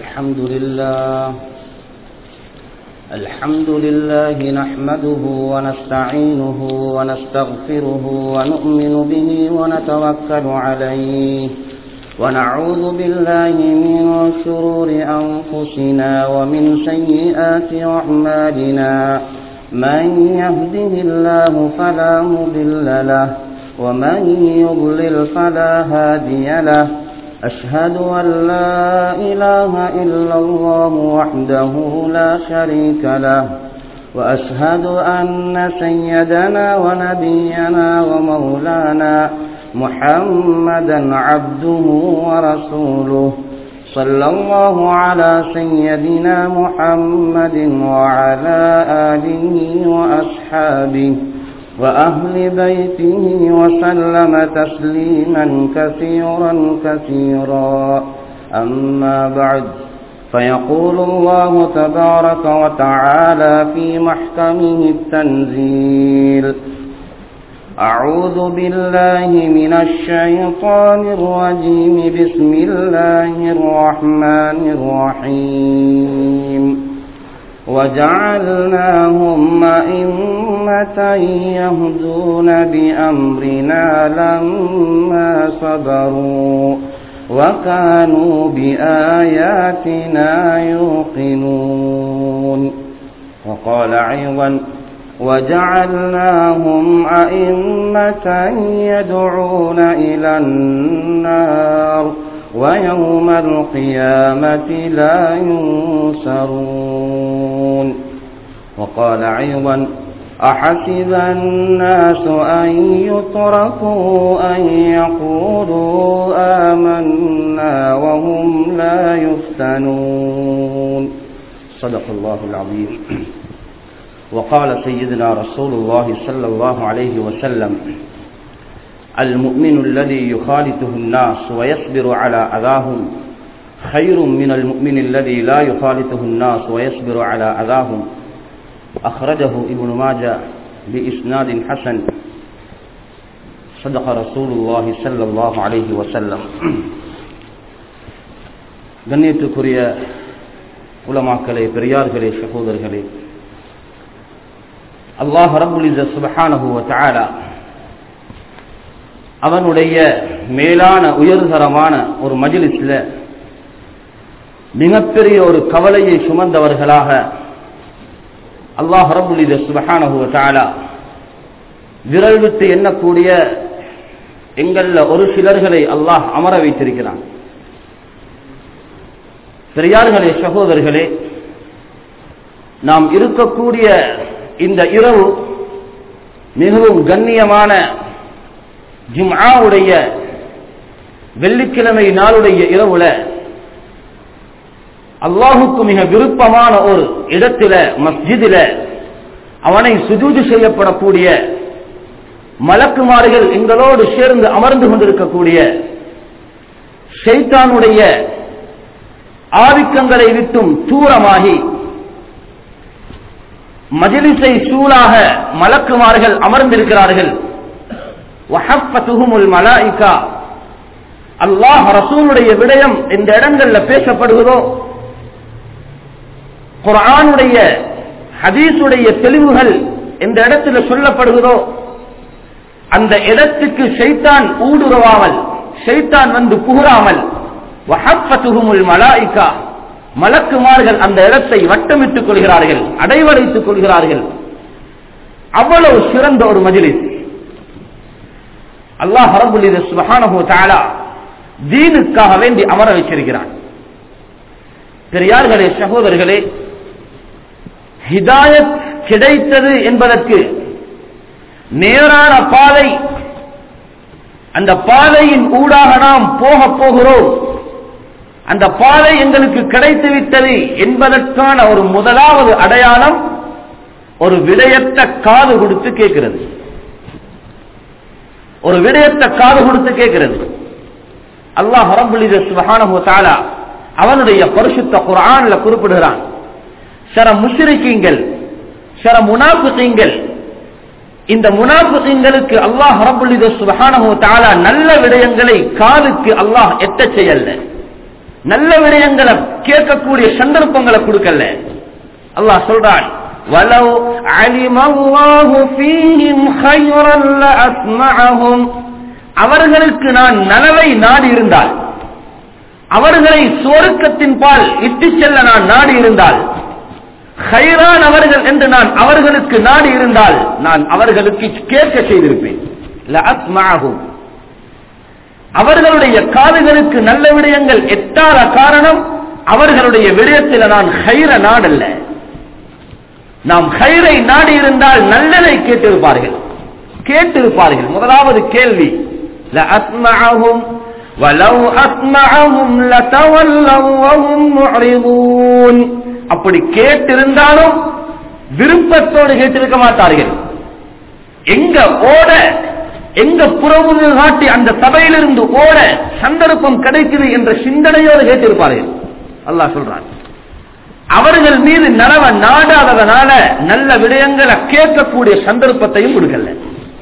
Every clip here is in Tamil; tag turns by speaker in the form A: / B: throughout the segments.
A: الحمد لله الحمد لله نحمده ونستعينه ونستغفره ونؤمن به ونتوكل عليه ونعوذ بالله من شرور أنفسنا ومن سيئات أعمالنا من يهده الله فلا مضل له ومن يضلل فلا هادي له أشهد أن لا إله إلا الله وحده لا شريك له وأشهد أن سيدنا ونبينا ومولانا محمدا عبده ورسوله صلى الله على سيدنا محمد وعلى آله وأصحابه وأهل بيته وسلم تسليما كثيرا كثيرا أما بعد فيقول الله تبارك وتعالى في محكمه التنزيل أعوذ بالله من الشيطان الرجيم بسم الله الرحمن الرحيم وجعلناهم أئمة يهدون بأمرنا لما صبروا وكانوا بآياتنا يوقنون وقال أيضا وجعلناهم أئمة يدعون إلى النار ويوم القيامة لا ينصرون وقال أيضا أحسب الناس أن يتركوا أن يقولوا آمنا وهم لا يفتنون صدق الله العظيم وقال سيدنا رسول الله صلى الله عليه وسلم المؤمن الذي يخالطه الناس ويصبر على أذاهم خير من المؤمن الذي لا يخالطه الناس ويصبر على أذاهم أخرجه ابن ماجه بإسناد حسن صدق رسول الله صلى الله عليه وسلم கண்ணியத்துக்குரிய உலமாக்களே பெரியார்களே சகோதரர்களே அல்லாஹ் ரபுல் சுபஹானஹு தஆலா அவனுடைய மேலான உயர்தரமான ஒரு மஜிலிஸ்ல மிகப்பெரிய ஒரு கவலையை சுமந்தவர்களாக அல்லாஹ் ரபுல் சுபஹானஹு தஆலா விரல் விட்டு எண்ணக்கூடிய எங்கள்ல ஒரு சிலர்களை அல்லாஹ் அமர வைத்திருக்கிறான் பெரியார்களே சகோதரர்களே நாம் இருக்கக்கூடிய இந்த இரவு மிகவும் கண்ணியமான ஜிம்ஆவுடைய வெள்ளிக்கிழமை நாளுடைய இரவுல அல்லாஹுக்கு மிக விருப்பமான ஒரு இடத்தில மஸ்ஜிதில அவனை சுஜூது செய்யப்படக்கூடிய மலக்குமார்கள் எங்களோடு சேர்ந்து அமர்ந்து கொண்டிருக்கக்கூடிய ஷைத்தானுடைய ஆதிக்கங்களை விட்டும் தூரமாகி மஜிலிசை சூழாக மலக்குமார்கள் அமர்ந்திருக்கிறார்கள் மலாய்கா அல்லாஹ் ரசூலுடைய விடயம் இந்த இடங்கள்ல பேசப்படுகிறோ குரானுடைய ஹதீசுடைய தெளிவுகள் இந்த இடத்துல சொல்லப்படுகிறோ அந்த இடத்துக்கு ஷைத்தான் ஊடுருவாமல் ஷைத்தான் வந்து புகுறாமல் மலாய்கா மலக்குமார்கள் அந்த இடத்தை வட்டமிட்டுக் கொள்கிறார்கள் அடைவடைத்துக் கொள்கிறார்கள் அவ்வளவு சிறந்த ஒரு மஜிலிஸ் அல்லாஹ் ரபுல் சுபஹானஹு தாலா தீனுக்காக வேண்டி அமர வச்சிருக்கிறான் பெரியார்களே சகோதரர்களே ஹிதாயத் கிடைத்தது என்பதற்கு நேரான பாதை அந்த பாதையின் ஊடாக நாம் போக போகிறோம் அந்த பாதை எங்களுக்கு கிடைத்து விட்டது என்பதற்கான ஒரு முதலாவது அடையாளம் ஒரு விடயத்த காது கொடுத்து கேட்கிறது ஒரு விடயத்த காது கொடுத்து கேட்கிறது அல்லாஹ் ரபுல்லித சுபஹானஹு தஆலா அவனுடைய பரிசுத்த குர்ஆன்ல குறிப்பிடுகிறான் சில முஸ்ரிக்கீங்கள் சில முனாஃபிகீங்கள் இந்த முனாஃபிகீங்களுக்கு அல்லாஹ் ரபுல்லித சுபஹானஹு தஆலா நல்ல விடயங்களை காதுக்கு அல்லாஹ் எட்டச் செய்யல நல்ல விடயங்களை கேட்கக்கூடிய சந்தர்ப்பங்களை கொடுக்கல அல்லாஹ் சொல்றான் وَلَوْ عَلِمَ اللَّهُ فِيهِمْ خَيْرًا لَأَسْمَعَهُمْ அவர்களுக்கு நான் நலவை நாடி இருந்தால் அவர்களை சுவர்க்கத்தின் பால் இட்டு செல்ல நான் நாடி இருந்தால் ஹைரான் அவர்கள் என்று நான் அவர்களுக்கு நாடி இருந்தால் நான் அவர்களுக்கு கேட்க செய்திருப்பேன் லஅஸ்மஅஹும். அவர்களுடைய காதுகளுக்கு நல்ல விடயங்கள் எட்டாத காரணம் அவர்களுடைய விடயத்தில் நான் ஹைர நாடல்ல நாம் ஹைரை நாடி இருந்தால் நல்லதை கேட்டிருப்பார்கள் கேட்டிருப்பார்கள் முதலாவது கேள்வி لأسمعهم ولو أسمعهم لتولوا وهم معرضون அப்படி கேட்டிருந்தாலும் விருப்பத்தோடு கேட்டிருக்க மாட்டார்கள் எங்க ஓட எங்க புறமுது காட்டி அந்த சபையிலிருந்து ஓட சந்தர்ப்பம் கிடைக்குது என்ற சிந்தனையோடு கேட்டிருப்பார்கள் அல்லாஹ் சொல்றான் அவர்கள் மீது நலவ நாடாததனால நல்ல விடயங்களை கேட்கக்கூடிய சந்தர்ப்பத்தையும் கொடுக்கல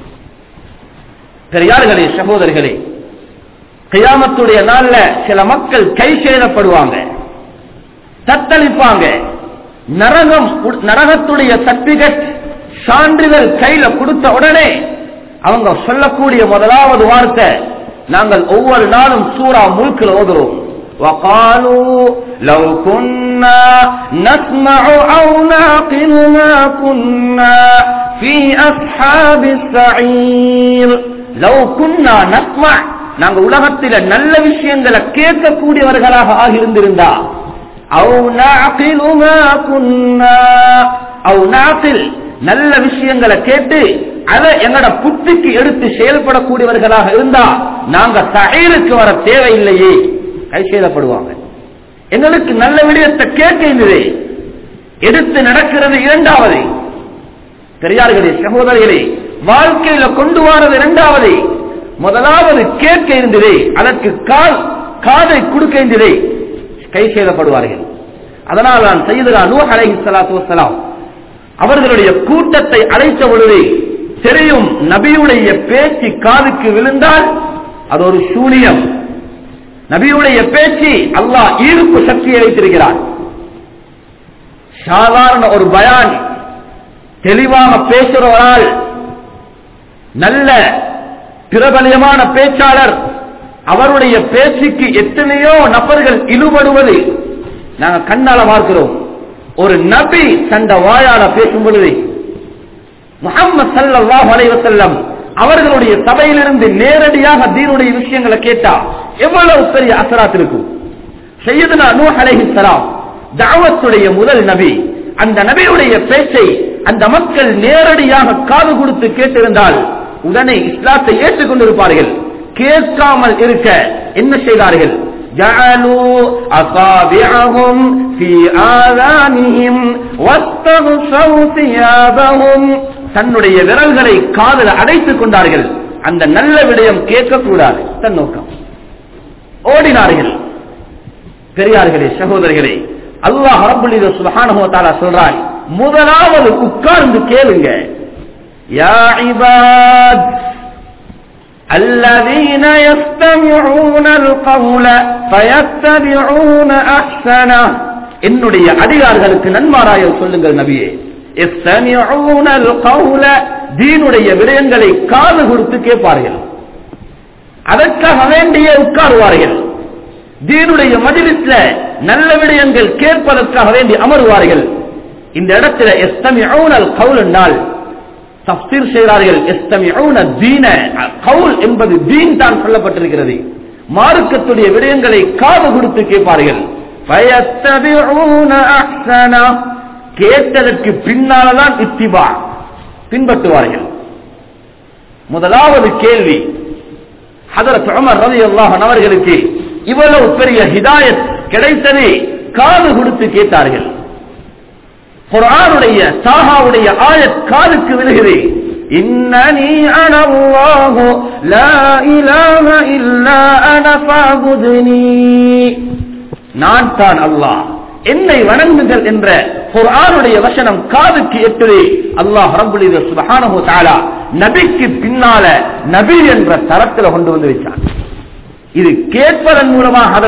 A: பெரியார்களே சகோதரர்களே கியாமத்துடைய நாள்ல சில மக்கள் கை சேதப்படுவாங்க தத்தளிப்பாங்க நரகம் நரகத்துடைய சர்டிபிகேட் சான்றிதழ் கையில கொடுத்த உடனே அவங்க சொல்லக்கூடிய முதலாவது வார்த்தை நாங்கள் ஒவ்வொரு நாளும் சூரா முழுக்கில் ஓதுறோம் وقالوا لو كنا نسمع أو نعقل ما كنا في أصحاب السعير لو كنا نسمع நாங்க உலகத்தில நல்ல விஷயங்களை கேட்கக்கூடியவர்களாக ஆகியிருந்திருந்தா أو نعقل ما كنا أو نعقل நல்ல விஷயங்களை கேட்டு அதை எங்கட புத்திக்கு எடுத்து செயல்படக்கூடியவர்களாக இருந்தா நாங்க தகைருக்கு வர தேவையில்லையே கை செய்தப்படுவாங்க எங்களுக்கு நல்ல விடயத்தை கேட்க இருந்தது எடுத்து நடக்கிறது இரண்டாவது பெரியார்களே சகோதரர்களே வாழ்க்கையில கொண்டு வாரது இரண்டாவது முதலாவது கேட்க இருந்தது அதற்கு கால் காதை கொடுக்க இருந்தது கை செய்தப்படுவார்கள் அதனால் நான் செய்ததா நூ அலை சலாத்து வசலாம் அவர்களுடைய கூட்டத்தை அழைத்த பொழுது தெரியும் நபியுடைய பேச்சு காதுக்கு விழுந்தால் அது ஒரு சூனியம் நபியுடைய பேச்சு அல்லாஹ் ஈர்ப்பு சக்தியை வைத்திருக்கிறார் சாதாரண ஒரு பயான் தெளிவாக பேசுகிறவரால் நல்ல பிரபலியமான பேச்சாளர் அவருடைய பேச்சுக்கு எத்தனையோ நபர்கள் இழுபடுவது நாங்கள் கண்ணால பார்க்கிறோம் ஒரு நபி தந்த வாயால பேசும் பொழுது முகமது சல்லாஹ் அலைவசல்லம் அவர்களுடைய சபையிலிருந்து நேரடியாக தீனுடைய விஷயங்களை கேட்டா எவ்வளவு பெரிய அசராத் இருக்கும் செய்யதுனா நூ அலைஹி சலாம் தாவத்துடைய முதல் நபி அந்த நபியுடைய பேச்சை அந்த மக்கள் நேரடியாக காது கொடுத்து கேட்டிருந்தால் உடனே இஸ்லாத்தை ஏற்றுக்கொண்டிருப்பார்கள் கேட்காமல் இருக்க என்ன செய்தார்கள் جعلوا أصابعهم في آذانهم واستغشوا ثيابهم தன்னுடைய விரல்களை காதல அடைத்துக் கொண்டார்கள் அந்த நல்ல விடயம் கேட்கக்கூடாது தன் நோக்கம் ஓடினார்கள் பெரியார்களே சகோதரர்களே அல்லாஹ் ரபுல் சுபஹானஹு தஆலா சொல்றான் முதலாவது உட்கார்ந்து கேளுங்க யா இபாத் الذين يستمعون القول فيتبعون احسنه என்னுடைய அடியார்களுக்கு நன்மாராய சொல்லுங்கள் நபியே يستمعون القول தீனுடைய விடயங்களை காது கொடுத்து கேட்பார்கள் அதற்காக வேண்டிய உட்காருவார்கள் தீனுடைய மதிலிஸ்ல நல்ல விடயங்கள் கேட்பதற்காக வேண்டி அமருவார்கள் இந்த இடத்துல எஸ்தமிஊனல் கவுல் என்றால் தப்சீர் செய்கிறார்கள் எஸ்தமிஊன தீன கவுல் என்பது தீன் தான் சொல்லப்பட்டிருக்கிறது மார்க்கத்துடைய விடயங்களை காது கொடுத்து கேட்பார்கள் பயத்தபிஊன அஹ்சனா கேட்டதற்கு பின்னால்தான் இத்திபா பின்பற்றுவார்கள் முதலாவது கேள்வி ஹதரத் உமர் ரலியல்லாஹு அன்ஹு அவர்களுக்கு இவ்வளவு பெரிய ஹிதாயத் கிடைத்தது காது கொடுத்து கேட்டார்கள் குர்ஆனுடைய சாஹாவுடைய ஆயத் காதுக்கு விழுகிறது இன்னனி அன அல்லாஹு லா இலாஹ இல்லா அன ஃபஅபுதுனி நான் தான் அல்லாஹ் என்னை வணங்குங்கள் என்ற குர்ஆனுடைய வசனம் காதுக்கு எட்டுது அல்லாஹ் ரப்பல் இஸ்ஸத் சுப்ஹானஹு வ தஆலா நபிக்கு பின்னால நபி என்ற தரத்தில் கொண்டு வந்து வச்சான் இது கேட்பதன் மூலமாக ஹதரத்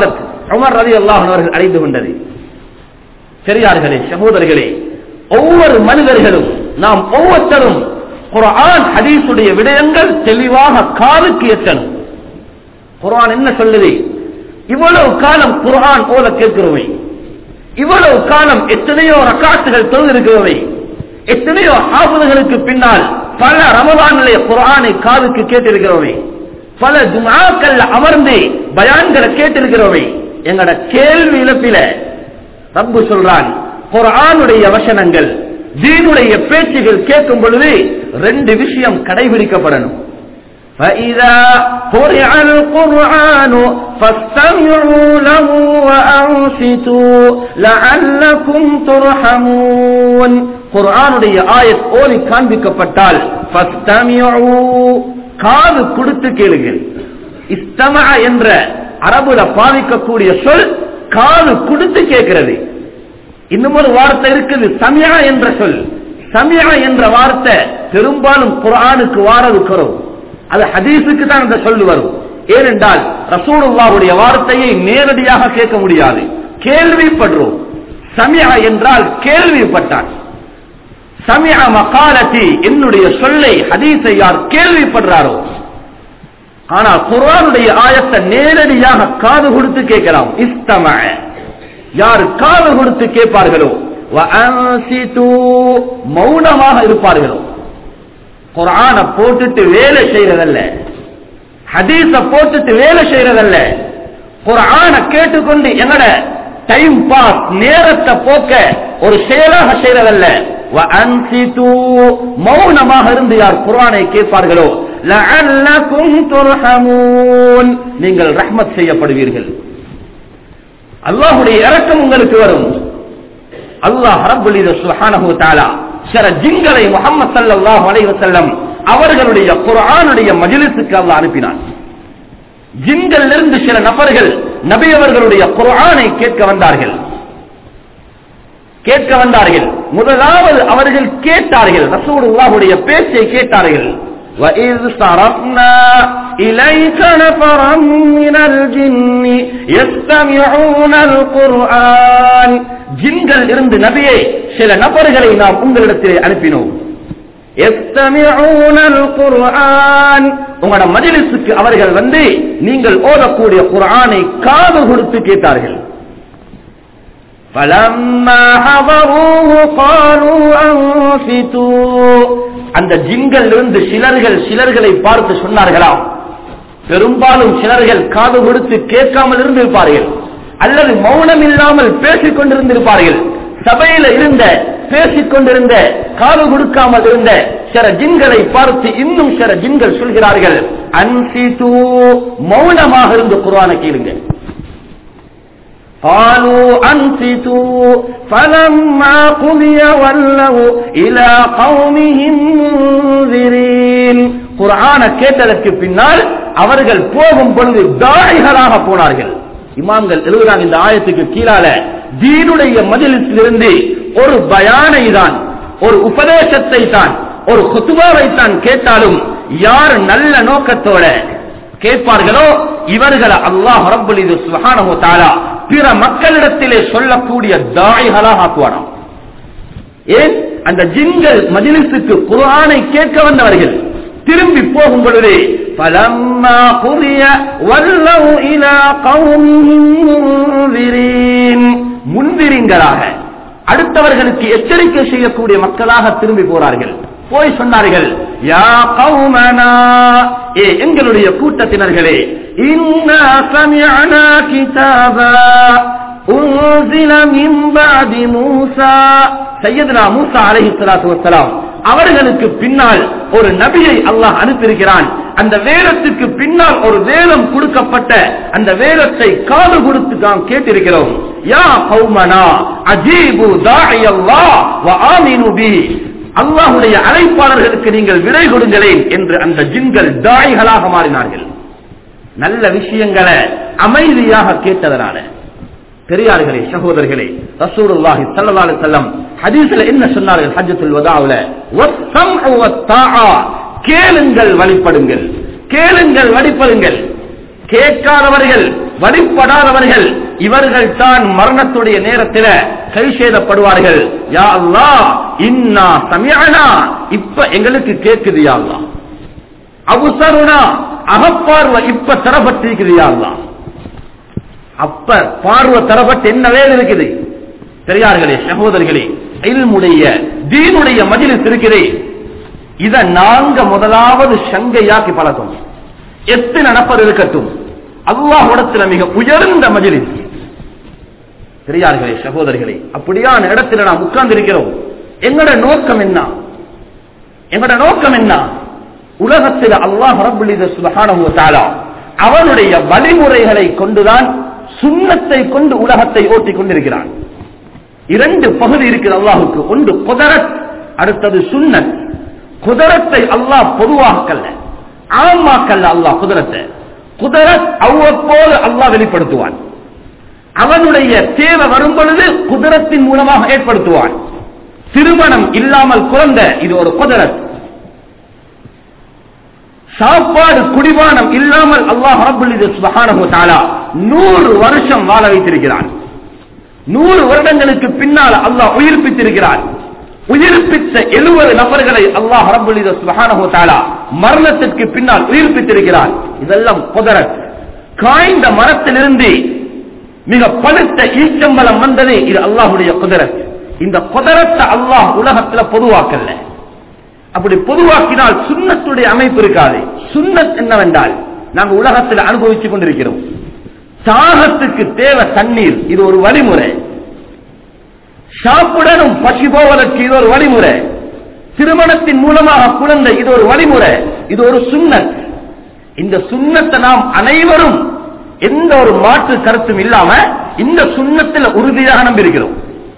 A: உமர் ரதி அல்லாஹ் அவர்கள் அறிந்து கொண்டது பெரியார்களே சகோதரர்களே ஒவ்வொரு மனிதர்களும் நாம் ஒவ்வொருத்தரும் குர்ஆன் ஹதீஸுடைய விடயங்கள் தெளிவாக காதுக்கு எட்டணும் குர்ஆன் என்ன சொல்லுது இவ்வளவு காலம் குர்ஆன் ஓத கேட்கிறோமே இவ்வளவு காலம் எத்தனையோ ரக்காத்துகள் தொழுதிருக்கிறோமே எத்தனையோ ஆபதுகளுக்கு பின்னால் பல ரமதானிலே குர்ஆனை காதுக்கு கேட்டிருக்கிறோமே பல ஜுமாக்கள் அமர்ந்து பயான்களை கேட்டிருக்கிறோமே எங்கட கேள்வி இழப்பில ரப்பு சொல்றான் குர்ஆனுடைய வசனங்கள் தீனுடைய பேச்சுகள் கேட்கும் பொழுது ரெண்டு விஷயம் கடைபிடிக்கப்படணும் فإذا قرئ القرآن فاستمعوا له وأنصتوا لعلكم ترحمون குர்ஆனுடைய ஆயத் ஓதி காண்பிக்கப்பட்டால் فاستمعوا காது கொடுத்து கேளுங்கள் இஸ்தம என்ற அரபுல பாவிக்கக்கூடிய சொல் காது கொடுத்து கேட்கிறது இன்னும் ஒரு வார்த்தை இருக்குது சமியா என்ற சொல் சமியா என்ற வார்த்தை பெரும்பாலும் குர்ஆனுக்கு வாரது குறவு அது ஹதீஸுக்கு தான் அந்த சொல்லு வரும் ஏனென்றால் ரசூலுல்லாவுடைய வார்த்தையை நேரடியாக கேட்க முடியாது கேள்விப்படுறோம் சமியா என்றால் கேள்விப்பட்டான் சமியா மகாலத்தி என்னுடைய சொல்லை ஹதீஸை யார் கேள்விப்படுறாரோ ஆனா குர்ஆனுடைய ஆயத்தை நேரடியாக காது கொடுத்து கேட்கலாம் இஸ்தம யார் காது கொடுத்து கேட்பார்களோ வஅன்சிது மௌனமாக இருப்பார்களோ குர்ஆன போட்டுட்டு வேலை செய்யறதல்ல ஹதீஸ போட்டுட்டு வேலை செய்யறதல்ல குர்ஆன கேட்டுக்கொண்டு என்னோட டைம் பாஸ் நேரத்தை போக்க ஒரு செயலாக செய்யறதல்ல வஅன்சிது மௌனமாக இருந்து யார் குர்ஆனை கேட்பார்களோ லஅல்லகும் துர்ஹமூன் நீங்கள் ரஹ்மத் செய்யப்படுவீர்கள் அல்லாஹ்வுடைய இரக்கம் உங்களுக்கு வரும் அல்லாஹ் ரப்பல் சுப்ஹானஹு வ தஆலா சில ஜின்களை முகமது சல்லல்லாஹு அலைஹி வஸல்லம் அவர்களுடைய குர்ஆனுடைய மஜ்லிஸுக்கு அல்லாஹ் அனுப்பினான் ஜின்கள் இருந்து சில நபர்கள் நபி அவர்களுடைய குர்ஆனை கேட்க வந்தார்கள் கேட்க வந்தார்கள் முதலாவது அவர்கள் கேட்டார்கள் ரசூலுல்லாஹுடைய பேச்சை கேட்டார்கள் وَإِذْ صَرَفْنَا إِلَيْكَ نَفَرًا مِنَ الْجِنِّ يَسْتَمِعُونَ الْقُرْآنَ ஜின்கள் இருந்து நபியே சில நபர்களை நாம் உங்களிடத்திலே அனுப்பினோம் يَسْتَمِعُونَ الْقُرْآنَ உங்களோட மஜ்லிஸுக்கு அவர்கள் வந்து நீங்கள் ஓதக்கூடிய குர்ஆனை காது கொடுத்து கேட்டார்கள் فَلَمَّا حَضَرُوهُ قَالُوا أَنصِتُوا அந்த ஜின்கள் இருந்து சிலர்கள் சிலர்களை பார்த்து சொன்னார்களாம் பெரும்பாலும் சிலர்கள் காது கொடுத்து கேட்காமல் இருந்திருப்பார்கள் அல்லது மௌனம் இல்லாமல் பேசிக் கொண்டிருந்திருப்பார்கள் சபையில இருந்த பேசிக் கொண்டிருந்த காது கொடுக்காமல் இருந்த சில ஜின்களை பார்த்து இன்னும் சில ஜின்கள் சொல்கிறார்கள் அன்சிது மௌனமாக இருந்து குர்ஆனை கேளுங்க قالوا أنصتوا فلما قضي ولوا إلى قومهم منذرين குர்ஆன கேட்டதற்கு பின்னால் அவர்கள் போகும் பொழுது தாய்களாக போனார்கள் இமாம்கள் எழுதுறாங்க இந்த ஆயத்துக்கு கீழால தீனுடைய மஜிலிசிலிருந்து ஒரு பயானை தான் ஒரு உபதேசத்தை தான் ஒரு குத்துபாவை தான் கேட்டாலும் யார் நல்ல நோக்கத்தோட கேட்பார்களோ இவர்களை அல்லாஹ் ரப்பல் இது சுஹானஹு தஆலா பிற மக்களிடத்திலே சொல்லக்கூடிய தாய்களாக ஆக்குவாராம் ஏன் அந்த ஜின்கள் மஜிலிசுக்கு குர்ஆனை கேட்க வந்தவர்கள் திரும்பி போகும் பொழுது فَلَمَّا قُضِيَ وَلَّوْا إِلَى قَوْمِهِمْ مُنذِرِينَ முன்திரிங்களாக அடுத்தவர்களுக்கு எச்சரிக்கை செய்யக்கூடிய மக்களாக திரும்பி போறார்கள் போய் சொன்னார்கள் யா கௌமனா ஏ எங்களுடைய கூட்டத்தினர்களே இன்னா சமிஅனா கிதாபா உன்சில மின் பாதி மூசா சையதுனா மூசா அலைஹிஸ்ஸலாத்து வஸ்ஸலாம் அவர்களுக்கு பின்னால் ஒரு நபியை அல்லாஹ் அனுப்பியிருக்கிறான் அந்த வேதத்துக்கு பின்னால் ஒரு வேதம் கொடுக்கப்பட்ட அந்த வேதத்தை காது கொடுத்து நாம் கேட்டிருக்கிறோம் யா கௌமனா அஜீபு தாஇ அல்லாஹ் வ ஆமினு பி அல்லாஹுடைய அழைப்பாளர்களுக்கு நீங்கள் விடை கொடுங்களேன் என்று அந்த ஜின்கள் தாய்களாக மாறினார்கள் நல்ல விஷயங்களை அமைதியாக கேட்டதனால பெரியார்களே சகோதரர்களே ரசூலுல்லாஹி ஸல்லல்லாஹு அலைஹி வஸல்லம் ஹதீஸ்ல என்ன சொன்னார்கள் ஹஜ்ஜத்துல் வதாவுல வஸ்ஸம்உ வத்தாஆ கேளுங்கள் வழிபடுங்கள் கேளுங்கள் வழிபடுங்கள் கேட்காதவர்கள் வழிபடாதவர்கள் இவர்கள் தான் மரணத்துடைய நேரத்தில் கை செய்தப்படுவார்கள் யா அல்லாஹ் இன்னா சமியனா இப்ப எங்களுக்கு கேக்குது யா அல்லாஹ் அபுசருனா அகப்பார்வை இப்ப தரப்பட்டிருக்குது யா அல்லாஹ் அப்ப பார்வை தரப்பட்டு என்ன வேலை இருக்குது பெரியார்களே சகோதரர்களே இல்முடைய தீனுடைய மஜிலிஸ் இருக்கிறே இத நாங்க முதலாவது சங்கையாக்கி பழக்கம் எத்தனை நபர் இருக்கட்டும் அல்லாஹ்விடத்துல மிக உயர்ந்த மஜிலிஸ் பெரியார்களே சகோதரர்களே அப்படியான இடத்துல நாம் உட்கார்ந்து இருக்கிறோம் எங்கட நோக்கம் என்ன எங்கட நோக்கம் என்ன உலகத்தில் அல்லாஹ் ரபுல் சுபஹானஹு வ தஆலா அவனுடைய வழிமுறைகளை கொண்டுதான் சுண்ணத்தை கொண்டு உலகத்தை ஓட்டிக் கொண்டிருக்கிறான் இரண்டு பகுதி இருக்குது அல்லாஹுக்கு ஒன்று குதரத் அடுத்தது சுன்னத் குதரத்தை அல்லாஹ் பொதுவாக்கல்ல ஆமாக்கல்ல அல்லாஹ் குதரத்தை குதரத் அவ்வப்போது அல்லாஹ் வெளிப்படுத்துவான் அவனுடைய தேவை வரும் பொழுது குதிரத்தின் மூலமாக ஏற்படுத்துவான் திருமணம் இல்லாமல் குழந்தை இது ஒரு குதிரத் சாப்பாடு குடிபானம் இல்லாமல் அல்லாஹ் ரபுல் சுபஹானஹு தஆலா நூறு வருஷம் வாழ வைத்திருக்கிறான் நூறு வருடங்களுக்கு பின்னால் அல்லாஹ் உயிர்ப்பித்திருக்கிறான் உயிர்ப்பித்த எழுபது நபர்களை அல்லாஹ் ரபுல் சுபஹானஹு தஆலா மரணத்திற்கு பின்னால் உயிர்ப்பித்திருக்கிறான் இதெல்லாம் குதரத் காய்ந்த மரத்திலிருந்து மிக பழுத்த ஈச்சம்பலம் வந்ததே இது அல்லாஹுடைய குதிரத் இந்த குதிரத்தை அல்லாஹ் உலகத்துல பொதுவாக்கல்ல அப்படி பொதுவாக்கினால் சுண்ணத்துடைய அமைப்பு இருக்காது சுண்ணத் என்னவென்றால் நாங்கள் உலகத்தில் அனுபவித்துக் கொண்டிருக்கிறோம் தாகத்துக்கு தேவை தண்ணீர் இது ஒரு வழிமுறை சாப்பிடணும் பசி போவதற்கு இது ஒரு வழிமுறை திருமணத்தின் மூலமாக குழந்தை இது ஒரு வழிமுறை இது ஒரு சுண்ணத் இந்த சுண்ணத்தை நாம் அனைவரும் எந்த ஒரு மாற்று கருத்தும் இல்லாம இந்த சுண்ணத்தில் உறுதியாக நம்பியிருக்கிறோம்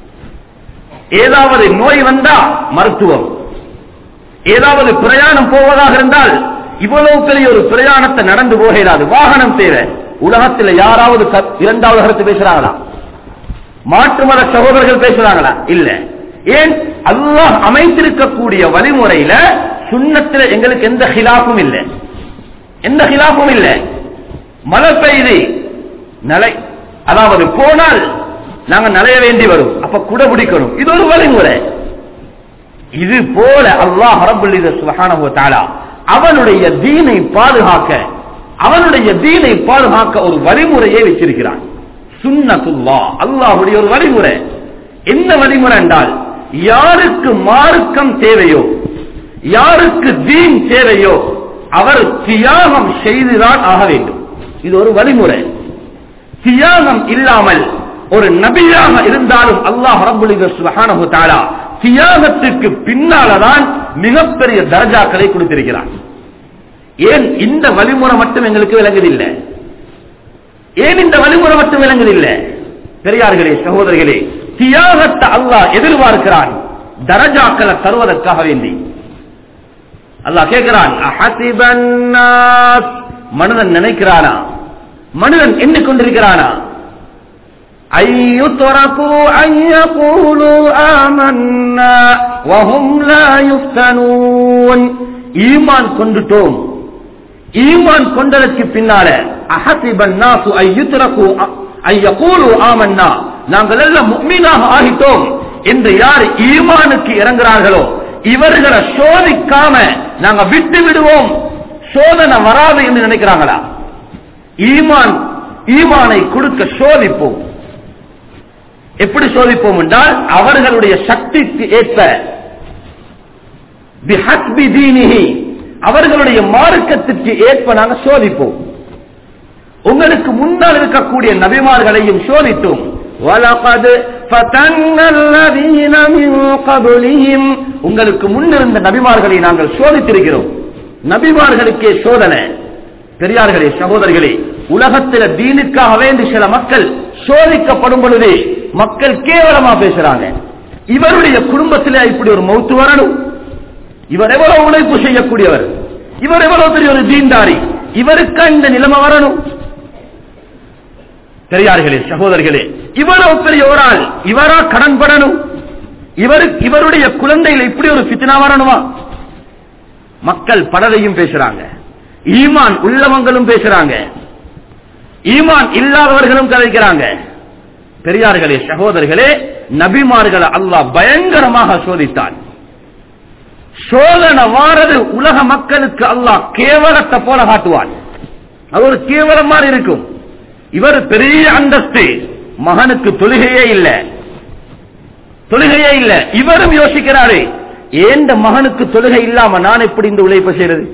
A: ஏதாவது நோய் வந்தா மருத்துவம் ஏதாவது பிரயாணம் போவதாக இருந்தால் இவ்வளவு பெரிய ஒரு பிரயாணத்தை நடந்து போகிறாது வாகனம் தேவை உலகத்தில் யாராவது க- இரண்டாவது கருத்து பேசுறாங்களா மாற்று மத சகோதரர்கள் பேசுறாங்களா இல்ல ஏன் அல்லாஹ் அமைத்திருக்கக்கூடிய வழிமுறையில சுண்ணத்தில் எங்களுக்கு எந்த ஹிலாப்பும் இல்லை எந்த ஹிலாப்பும் இல்லை மழை பெய்து நலை அதாவது போனால் நாங்க நலைய வேண்டி வரும் அப்ப குட பிடிக்கணும் இது ஒரு வழிமுறை இது போல அல்லாஹ் ரபுல் சுபஹானஹு வ தஆலா அவனுடைய தீனை பாதுகாக்க அவனுடைய தீனை பாதுகாக்க ஒரு வழிமுறையை வச்சிருக்கிறான் சுன்னத்துல்லா அல்லாஹ்வுடைய ஒரு வழிமுறை என்ன வழிமுறை என்றால் யாருக்கு மார்க்கம் தேவையோ யாருக்கு தீன் தேவையோ அவர் தியாகம் செய்துதான் ஆக வேண்டும் இது ஒரு வழிமுறை தியாகம் இல்லாமல் ஒரு நபியாக இருந்தாலும் அல்லாஹ் ரபுல் சுபஹானஹு தஆலா தியாகத்துக்கு பின்னாலதான் மிகப்பெரிய தரஜாக்களை கொடுத்திருக்கிறான் ஏன் இந்த வழிமுறை மட்டும் எங்களுக்கு விளங்குதில்லை ஏன் இந்த வழிமுறை மட்டும் விளங்குதில்லை பெரியார்களே சகோதரர்களே தியாகத்தை அல்லாஹ் எதிர்பார்க்கிறான் தரஜாக்களை தருவதற்காக வேண்டி அல்லாஹ் கேட்கிறான் அஹசிபன் நாஸ். மனிதன் நினைக்கிறானா மனிதன் எண்ணிக்கொண்டிருக்கிறானா أن يتركوا أن يقولوا آمنا وهم لا يفتنون ஈமான் கொண்டுட்டோம் ஈமான் கொண்டதற்கு பின்னால அஹசிபன் நாசு ஐயுத்ரகு ஐயகூலு ஆமன்னா நாங்கள் எல்லாம் முக்மீனாக ஆகிட்டோம் என்று யார் ஈமானுக்கு இறங்குறார்களோ இவர்களை சோதிக்காம நாங்க விட்டு விடுவோம் சோதனை வராது என்று நினைக்கிறாங்களா ஈமான் ஈமானை கொடுக்க சோதிப்போம் எப்படி சோதிப்போம் என்றால் அவர்களுடைய சக்திக்கு ஏற்ப பிஹஸ்பி தீனிஹி அவர்களுடைய மார்க்கத்திற்கு ஏற்ப நாங்கள் சோதிப்போம் உங்களுக்கு முன்னால் இருக்கக்கூடிய நபிமார்களையும் சோதித்தோம் وَلَقَدْ فَتَنَّا الَّذِينَ مِن قَبْلِهِمْ உங்களுக்கு முன்னிருந்த நபிமார்களை நாங்கள் சோதித்திருக்கிறோம் நபிமார்களுக்கே சோதனை பெரியார்களே சகோதரர்களே உலகத்தில் தீனுக்காக வேண்டி சில மக்கள் சோதிக்கப்படும் பொழுது மக்கள் கேவலமா பேசுறாங்க இவருடைய குடும்பத்தில் இப்படி ஒரு மௌத்து வரணும் இவர் எவ்வளவு உழைப்பு செய்யக்கூடியவர் இவர் எவ்வளவு பெரிய ஒரு தீண்டாரி இவருக்கா இந்த நிலைமை வரணும் பெரியார்களே சகோதரர்களே இவ்வளவு பெரிய ஒரு ஆள் இவரா கடன் படணும் இவரு இவருடைய குழந்தைகள் இப்படி ஒரு பித்னா வரணுமா மக்கள் பலரையும் பேசுறாங்க ஈமான் உள்ளவங்களும் பேசுறாங்க ஈமான் இல்லாதவர்களும் கதைக்கிறாங்க பெரியார்களே சகோதரர்களே நபிமார்களை அல்லாஹ் பயங்கரமாக சோதித்தான் சோதனை வாரது உலக மக்களுக்கு அல்லாஹ் கேவலத்தை போல காட்டுவான் அது ஒரு கேவலம் மாதிரி இருக்கும் இவர் பெரிய அந்தஸ்து மகனுக்கு தொழுகையே இல்ல தொழுகையே இல்ல இவரும் யோசிக்கிறாரு ஏந்த மகனுக்கு தொழுகை இல்லாம நான் எப்படி இந்த உழைப்பு செய்யறது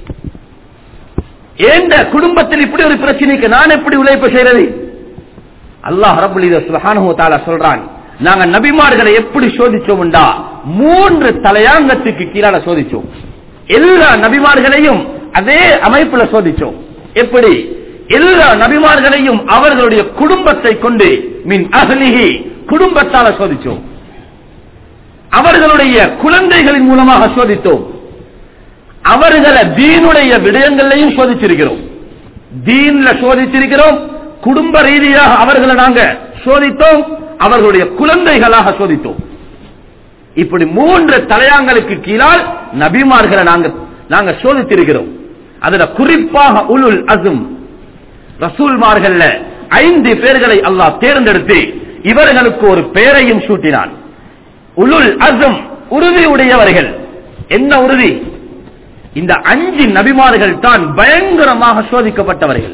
A: ஏந்த குடும்பத்தில் இப்படி ஒரு பிரச்சனைக்கு நான் எப்படி உழைப்பு செய்யறது அல்லாஹ் ரபுல் சுபஹானஹு தஆலா சொல்றான் நாங்க நபிமார்களை எப்படி சோதிச்சோம்டா மூன்று தலையாங்கத்துக்கு கீழால சோதிச்சோம் எல்லா நபிமார்களையும் அதே அமைப்புல சோதிச்சோம் எப்படி எல்லா நபிமார்களையும் அவர்களுடைய குடும்பத்தை கொண்டு மின் அகலிகி குடும்பத்தால சோதிச்சோம் அவர்களுடைய குழந்தைகளின் மூலமாக சோதித்தோம் அவர்களை தீனுடைய விடயங்களையும் சோதிச்சிருக்கிறோம் தீன்ல சோதிச்சிருக்கிறோம் குடும்ப ரீதியாக அவர்களை நாங்க சோதித்தோம் அவர்களுடைய குழந்தைகளாக சோதித்தோம் இப்படி மூன்று தலையாங்களுக்கு கீழால் நபிமார்களை நாங்க நாங்க சோதித்திருக்கிறோம் அதுல குறிப்பாக உலுல் அசும் ரசூல்மார்கள்ல ஐந்து பேர்களை அல்லாஹ் தேர்ந்தெடுத்து இவர்களுக்கு ஒரு பெயரையும் சூட்டினான் உலுல் அசும் உறுதி உடையவர்கள் என்ன உறுதி இந்த அஞ்சு நபிமார்கள் தான் பயங்கரமாக சோதிக்கப்பட்டவர்கள்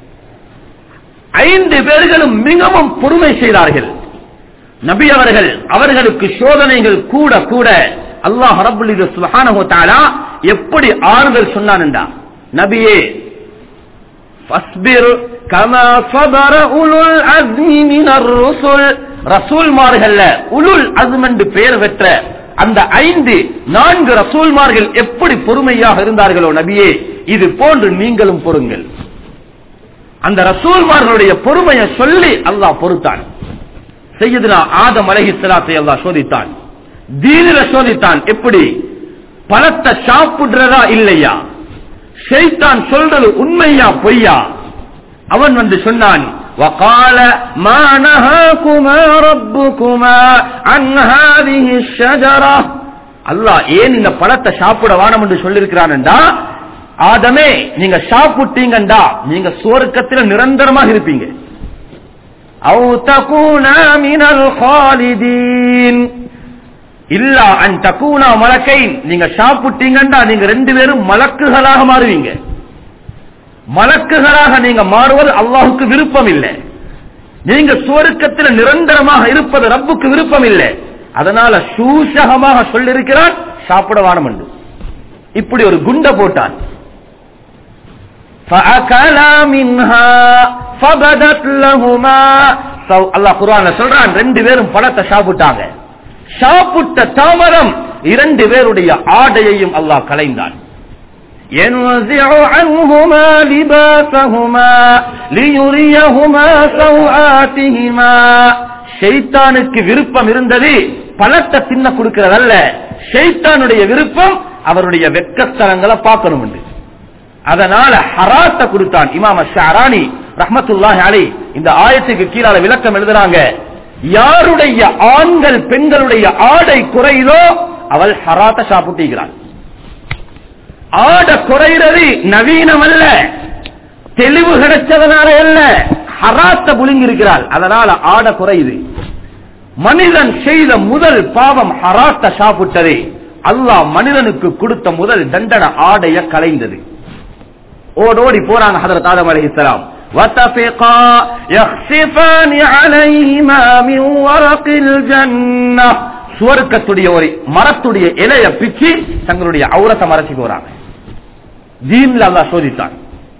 A: ஐந்து பேர்களும் மிகவும் பொறுமை செய்தார்கள் நபி அவர்கள் அவர்களுக்கு சோதனைகள் கூட கூட அல்லாஹ் ரபுல் சுபஹானஹு தஆலா எப்படி ஆறுதல் சொன்னான்டா நபியே ஃபஸ்பிர் கமா ஸபர உலுல் அஸ்மி மினர் ருசுல் ரசூல்மார்கள்ல உலுல் அஸ்ம் என்று பெயர் பெற்ற அந்த ஐந்து நான்கு ரசூல்மார்கள் எப்படி பொறுமையாக இருந்தார்களோ நபியே இது போன்று நீங்களும் பொறுங்கள் அந்த ரசூல்மார்களுடைய பொறுமையை சொல்லி அல்லாஹ் பொறுத்தான் செய்யதுனா ஆதம் அலஹி சலாத்தை அல்லாஹ் சோதித்தான் தீனில சோதித்தான் எப்படி பழத்தை சாப்பிடுறதா இல்லையா ஷைத்தான் சொல்றது உண்மையா பொய்யா அவன் வந்து சொன்னான் وقال ما نهاكما ربكما عن هذه الشجرة அல்லாஹ் ஏன் இந்த பழத்தை சாப்பிட வானம் என்று சொல்லிருக்கிறான்டா ஆதமே நீங்க சாப்பிட்டீங்கண்டா நீங்க சுவர்க்கத்தில் நிரந்தரமாக இருப்பீங்க அவு தகூனா மினல் ஹாலிதீன் இல்லா அன் தக்கூனா மலக்கை நீங்க சாப்பிட்டீங்கண்டா நீங்க ரெண்டு பேரும் மலக்குகளாக மாறுவீங்க மலக்குகளாக நீங்க மாறுவது அல்லாஹுக்கு விருப்பம் இல்லை நீங்க சுவருக்கத்தில் நிரந்தரமாக இருப்பது ரப்புக்கு விருப்பம் இல்லை அதனால சூசகமாக சொல்லிருக்கிறான் சாப்பிட வானம் என்று இப்படி ஒரு குண்ட போட்டான் فأكلا منها فبدت لهما அல்லாஹ் குர்ஆன்ல சொல்றான் ரெண்டு பேரும் பழத்தை சாப்பிட்டாங்க சாப்பிட்ட தாமரம் இரண்டு பேருடைய ஆடையையும் அல்லாஹ் கலைந்தான் ينزع عنهما لباسهما ليريهما سوآتهما ஷைத்தானுக்கு விருப்பம் இருந்தது பழத்தை தின்ன கொடுக்கிறதல்ல ஷைத்தானுடைய விருப்பம் அவருடைய வெக்கஸ்தலங்களை பார்க்கணும் என்று அதனால ஹராத்த கொடுத்தான் இமாம ஷாரானி ரஹமத்துல்லாஹி அலை இந்த ஆயத்துக்கு கீழால விளக்கம் எழுதுறாங்க யாருடைய ஆண்கள் பெண்களுடைய ஆடை குறையுதோ அவள் ஹராத்த சாப்பிட்டுகிறாள் ஆட குறைகிறது நவீனம் அல்ல தெளிவு கிடைச்சதனால அல்ல ஹராத்த புழுங்கி இருக்கிறாள் அதனால ஆட குறையுது மனிதன் செய்த முதல் பாவம் ஹராத்த சாப்பிட்டதே அல்லாஹ் மனிதனுக்கு கொடுத்த முதல் தண்டனை ஆடைய கலைந்தது ஓடோடி போறாங்க ஹதரத் ஆதம் அலைஹிஸ்ஸலாம் وتفقا يخسفان عليهما من ورق الجنة சுவர்க்கத்துடைய ஒரு மரத்துடைய இலைய பிச்சு தங்களுடைய அவுரத்தை மறைச்சு போறாங்க தீன்ல அல்லாஹ் சோதித்தான்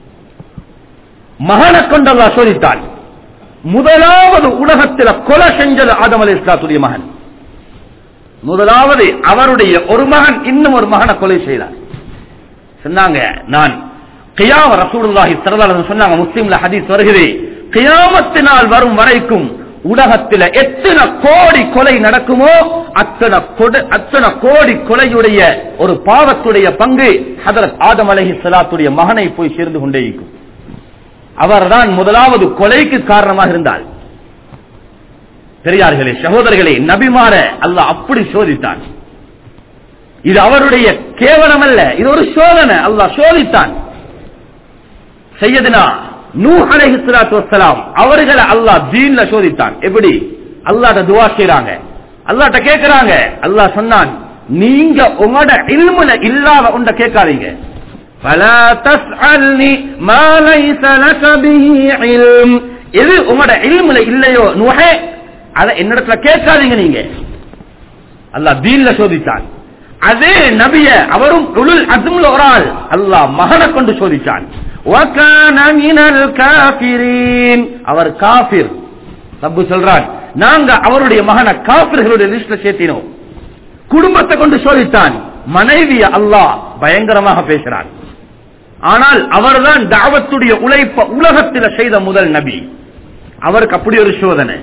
A: மகனை கொண்டு அல்லாஹ் சோதித்தான் முதலாவது உலகத்தில் கொலை செஞ்சது ஆதம் அலி இஸ்லாத்துடைய மகன் முதலாவது அவருடைய ஒரு மகன் இன்னும் ஒரு மகனை கொலை செய்தார் சொன்னாங்க நான் கியாம ரசூலுல்லாஹி ஸல்லல்லாஹு சொன்னாங்க முஸ்லிம்ல ஹதீஸ் வருகிறது கியாமத்தினால் வரும் வரைக்கும் உலகத்தில் எத்தனை கோடி கொலை நடக்குமோ அத்தனை கொடு- அத்தனை கோடி கொலையுடைய ஒரு பாவத்துடைய பங்கு ஹதரத் ஆதம் அலைஹி ஸலாத்துடைய மகனை போய் சேர்ந்து கொண்டே இருக்கும் அவர்தான் முதலாவது கொலைக்கு காரணமாக இருந்தார் பெரியார்களே சகோதரர்களே நபிமார அல்லாஹ் அப்படி சோதித்தான் இது அவருடைய கேவலம் அல்ல இது ஒரு சோதனை அல்லாஹ் சோதித்தான் செய்யதுனா நூ அலைஹிஸ்ஸலாத்து வஸ்ஸலாம் அவர்களை அல்லாஹ் தீன்ல சோதித்தான் எப்படி அல்லாஹ்ட்ட துஆ செய்றாங்க அல்லாஹ்ட்ட கேக்குறாங்க அல்லாஹ் சொன்னான் நீங்க உங்களோட இல்முல இல்லாத ஒன்றை கேட்காதீங்க فلا تسألني ما ليس لك به علم எது உங்களோட இல்முல இல்லையோ நூஹே அத என்னிடத்துல கேட்காதீங்க நீங்க அல்லாஹ் தீன்ல சோதித்தான் அதே நபிய அவரும் உளுல் அஸ்ம்ல ஒரு ஆள் அல்லாஹ் மகனை கொண்டு சோதித்தான் وَكَانَ مِنَ الْكَافِرِينَ அவர் காபிர் ரப்பு சொல்றான் நாங்க அவருடைய மகனை காபிர்களுடைய லிஸ்ட்ல சேர்த்தினோம் குடும்பத்தை கொண்டு சோதித்தான் மனைவிய அல்லாஹ் பயங்கரமாக பேசுறான் ஆனால் அவர்தான் தாவத்துடைய உழைப்ப உலகத்தில் செய்த முதல் நபி அவருக்கு அப்படி ஒரு சோதனை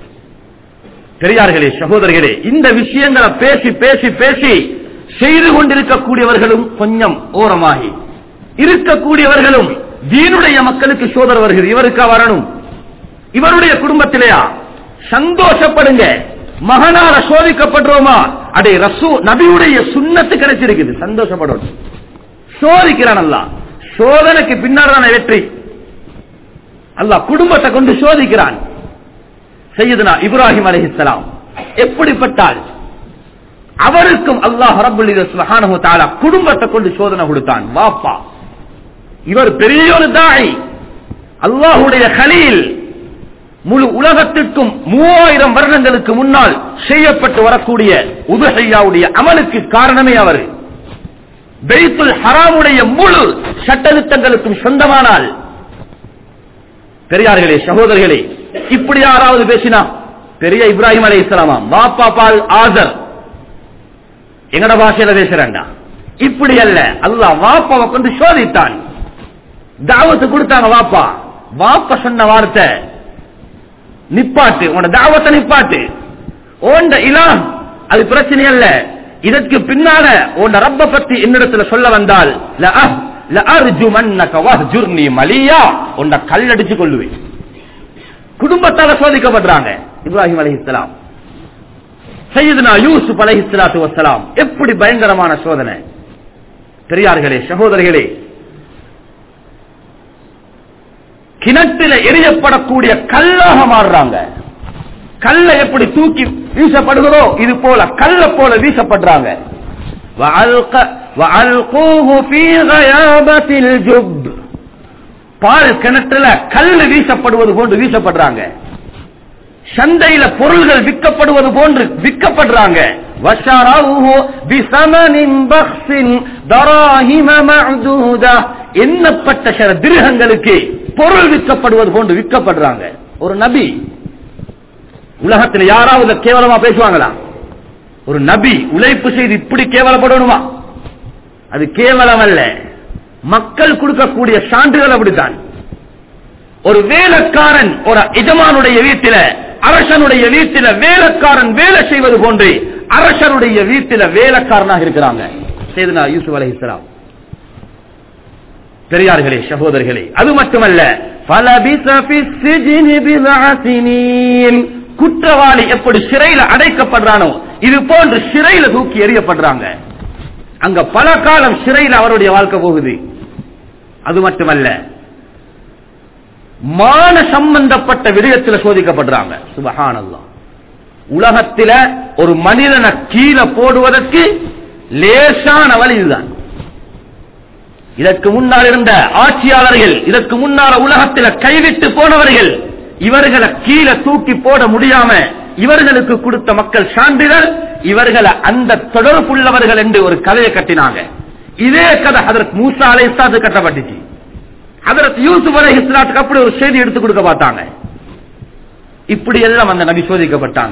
A: பெரியார்களே சகோதரர்களே இந்த விஷயங்களை பேசி பேசி பேசி செய்து கொண்டிருக்கக்கூடியவர்களும் கொஞ்சம் ஓரமாகி இருக்கக்கூடியவர்களும் தீனுடைய மக்களுக்கு சோதனை வருகிறது இவருக்கா வரணும் இவருடைய குடும்பத்திலேயா சந்தோஷப்படுங்க மகனால சோதிக்கப்படுறோமா அடே ரசூ நபியுடைய சுண்ணத்து கிடைச்சிருக்குது சந்தோஷப்படணும் சோதிக்கிறான் அல்லா சோதனைக்கு பின்னால் தானே வெற்றி அல்லாஹ் குடும்பத்தை கொண்டு சோதிக்கிறான் செய்யுதுனா இப்ராஹிம் அலைஹிஸ்ஸலாம் எப்படிப்பட்டால் அவருக்கும் அல்லாஹ் ரப்புல் சுப்ஹானஹு வ தஆலா குடும்பத்தை கொண்டு சோதனை கொடுத்தான் வாப்பா இவர் பெரிய ஒரு தாய் அல்லாஹுடைய கலீல் முழு உலகத்திற்கும் மூவாயிரம் வருடங்களுக்கு முன்னால் செய்யப்பட்டு வரக்கூடிய உதுஹையாவுடைய அமலுக்கு காரணமே அவர் பெய்த்துல் ஹராமுடைய முழு சட்டத்திட்டங்களுக்கும் சொந்தமானால் பெரியார்களே சகோதரர்களே இப்படி யாராவது பேசினா பெரிய இப்ராஹிம் அலை இஸ்லாமாம் பாப்பா பால் ஆசர் எங்கட பாஷையில பேசுறேன்டா இப்படி அல்ல அல்லாஹ் வாப்பாவை கொண்டு சோதித்தான் தாவத்து கொடுத்தாங்க வாப்பா வாப்பா சொன்ன வார்த்தை நிப்பாட்டு உன்னோட தாவத்தை நிப்பாட்டு ஓண்ட இலாம் அது பிரச்சனை அல்ல இதற்கு பின்னால உன் ரப்ப பத்தி என்னிடத்துல சொல்ல வந்தால் லஅஹ் லஅர்ஜுமன்னக வஹ்ஜுர்னி மலியா உன்னை கல்லடிச்சு கொள்ளுவேன் குடும்பத்தால சோதிக்கப்படுறாங்க இப்ராஹிம் அலைஹிஸ்ஸலாம் சையதுனா யூசுப் அலைஹிஸ்ஸலாத்து வஸ்ஸலாம் எப்படி பயங்கரமான சோதனை பெரியார்களே சகோதரிகளே கிணற்றில எரியப்படக்கூடிய கல்லாக மாறுறாங்க கல்ல எப்படி தூக்கி வீசப்படுகிறோ இது போல கல்ல போல வீசப்படுறாங்க وَأَلْقَ- وَأَلْقُوهُ فِي غَيَابَةِ الْجُبِّ. பால் கிணற்றுல கல் வீசப்படுவது போன்று வீசப்படுறாங்க சந்தையில பொருள்கள் விற்கப்படுவது போன்று விற்கப்படுறாங்க وَشَرَوْهُ بِثَمَنٍ بَخْسٍ دَرَاهِمَ مَعْدُودَةٍ. எண்ணப்பட்ட சில திருகங்களுக்கு பொருள் விற்கப்படுவது போன்று விற்கப்படுறாங்க ஒரு நபி உலகத்தில் யாராவது கேவலமா பேசுவாங்களா ஒரு நபி உழைப்பு செய்து இப்படி கேவலப்படணுமா அது கேவலம் அல்ல மக்கள் கொடுக்கக்கூடிய சான்றுகள் அப்படித்தான் ஒரு வேலைக்காரன் ஒரு எஜமானுடைய வீட்டில அரசனுடைய வீட்டில வேலைக்காரன் வேலை செய்வது போன்று அரசனுடைய வீட்டில வேலைக்காரனாக இருக்கிறாங்க செய்தனா யூசுப் அலைஹிஸ்ஸலாம் பெரியார்களே சகோதரர்களே அது மட்டுமல்ல فَلَبِثَ فِي السِّجْنِ بِضْعَ سِنِينَ. குற்றவாளி எப்படி சிறையில அடைக்கப்படுறானோ இது போன்று சிறையில தூக்கி எறியப்படுறாங்க அங்க பல காலம் சிறையில் அவருடைய வாழ்க்கை போகுது அது மட்டுமல்ல மான சம்பந்தப்பட்ட விடயத்தில் சோதிக்கப்படுறாங்க சுபஹானல்லாஹ் உலகத்தில ஒரு மனிதனை கீழே போடுவதற்கு லேசான வழி இதுதான் இதற்கு முன்னால் இருந்த ஆட்சியாளர்கள் இதற்கு முன்னால உலகத்தில் கைவிட்டு போனவர்கள் இவர்களை கீழே தூக்கி போட முடியாம இவர்களுக்கு கொடுத்த மக்கள் சான்றிதழ் இவர்களை அந்த தொடர்புள்ளவர்கள் என்று ஒரு கதையை கட்டினாங்க இதே கதை அதற்கு மூசா அலை இஸ்லாத்து கட்டப்பட்டுச்சு அதற்கு யூசுப் அலை இஸ்லாத்துக்கு அப்படி ஒரு செய்தி எடுத்து கொடுக்க பார்த்தாங்க இப்படி எல்லாம் அந்த நபி சோதிக்கப்பட்டாங்க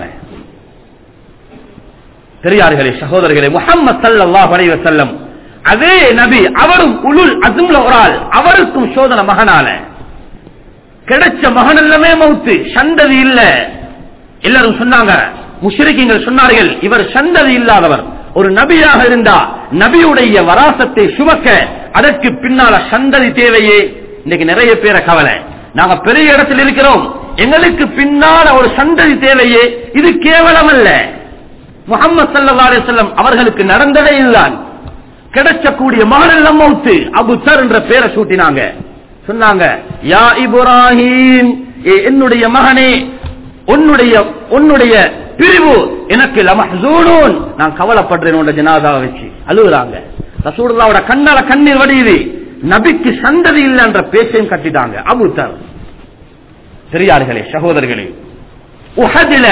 A: பெரியார்களே சகோதரர்களே முகம்மது சல்லல்லாஹு அலைஹி வஸல்லம் அதே நபி அவரும் உளுல் அசும்ல ஒரு ஆள் அவருக்கும் சோதனை மகனால கிடைச்ச மகன் எல்லாமே மவுத்து சந்ததி இல்ல எல்லாரும் சொன்னாங்க முஷ்ரிக்கீங்கள் சொன்னார்கள் இவர் சந்ததி இல்லாதவர் ஒரு நபியாக இருந்தா நபியுடைய வராசத்தை சுமக்க அதற்கு பின்னால சந்ததி தேவையே இன்னைக்கு நிறைய பேரை கவலை நாங்க பெரிய இடத்தில் இருக்கிறோம் எங்களுக்கு பின்னால ஒரு சந்ததி தேவையே இது கேவலம் அல்ல முகமது சல்லா அலிஸ்லாம் அவர்களுக்கு நடந்ததே இதுதான் கிடைச்சக்கூடிய மகன் எல்லாம் மௌத்து அபு தர் என்ற பேரை சூட்டினாங்க சொன்னாங்க யா இப்ராஹிம் ஏ என்னுடைய மகனே உன்னுடைய உன்னுடைய பிரிவு எனக்கு லமஹ்சூனூன் நான் கவலைப்படுறேன் உன்னுடைய ஜனாதாவை வச்சு அழுகுறாங்க ரசூலுல்லாவோட கண்ணால கண்ணீர் வடியுது நபிக்கு சந்ததி இல்லை என்ற பேச்சையும் கட்டிட்டாங்க அபுத்தர் பெரியார்களே சகோதரர்களே உஹதில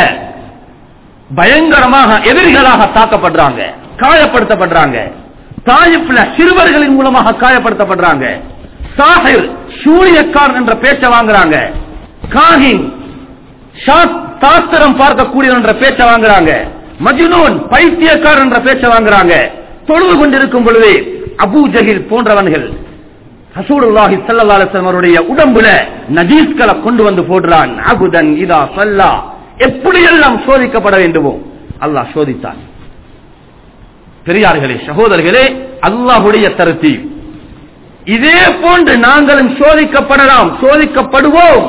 A: பயங்கரமாக எதிரிகளாக தாக்கப்படுறாங்க காயப்படுத்தப்படுறாங்க தாயிப்ல சிறுவர்களின் மூலமாக காயப்படுத்தப்படுறாங்க சாஹிர் சூரியக்காரன் என்ற பேச்சை வாங்குறாங்க காஹின் ஷாத்- சாஸ்திரம் பார்க்கக்கூடியவன் என்ற பேச்சை வாங்குறாங்க மஜ்னூன் பைத்தியக்காரன் என்ற பேச்சை வாங்குறாங்க தொழுது கொண்டிருக்கும் பொழுது அபூ ஜஹில் போன்றவன்கள் ரசூலுல்லாஹி ஸல்லல்லாஹு அலைஹி வஸல்லம் அவருடைய உடம்புல நஜீஸ்களை கொண்டு வந்து போடுறான் அபுதன் இதா சல்லா எப்படியெல்லாம் சோதிக்கப்பட வேண்டுமோ அல்லாஹ் சோதித்தான் பெரியார்களே சகோதரர்களே அல்லாஹ்வுடைய தருத்தி இதே போன்று நாங்களும் சோதிக்கப்படலாம் சோதிக்கப்படுவோம்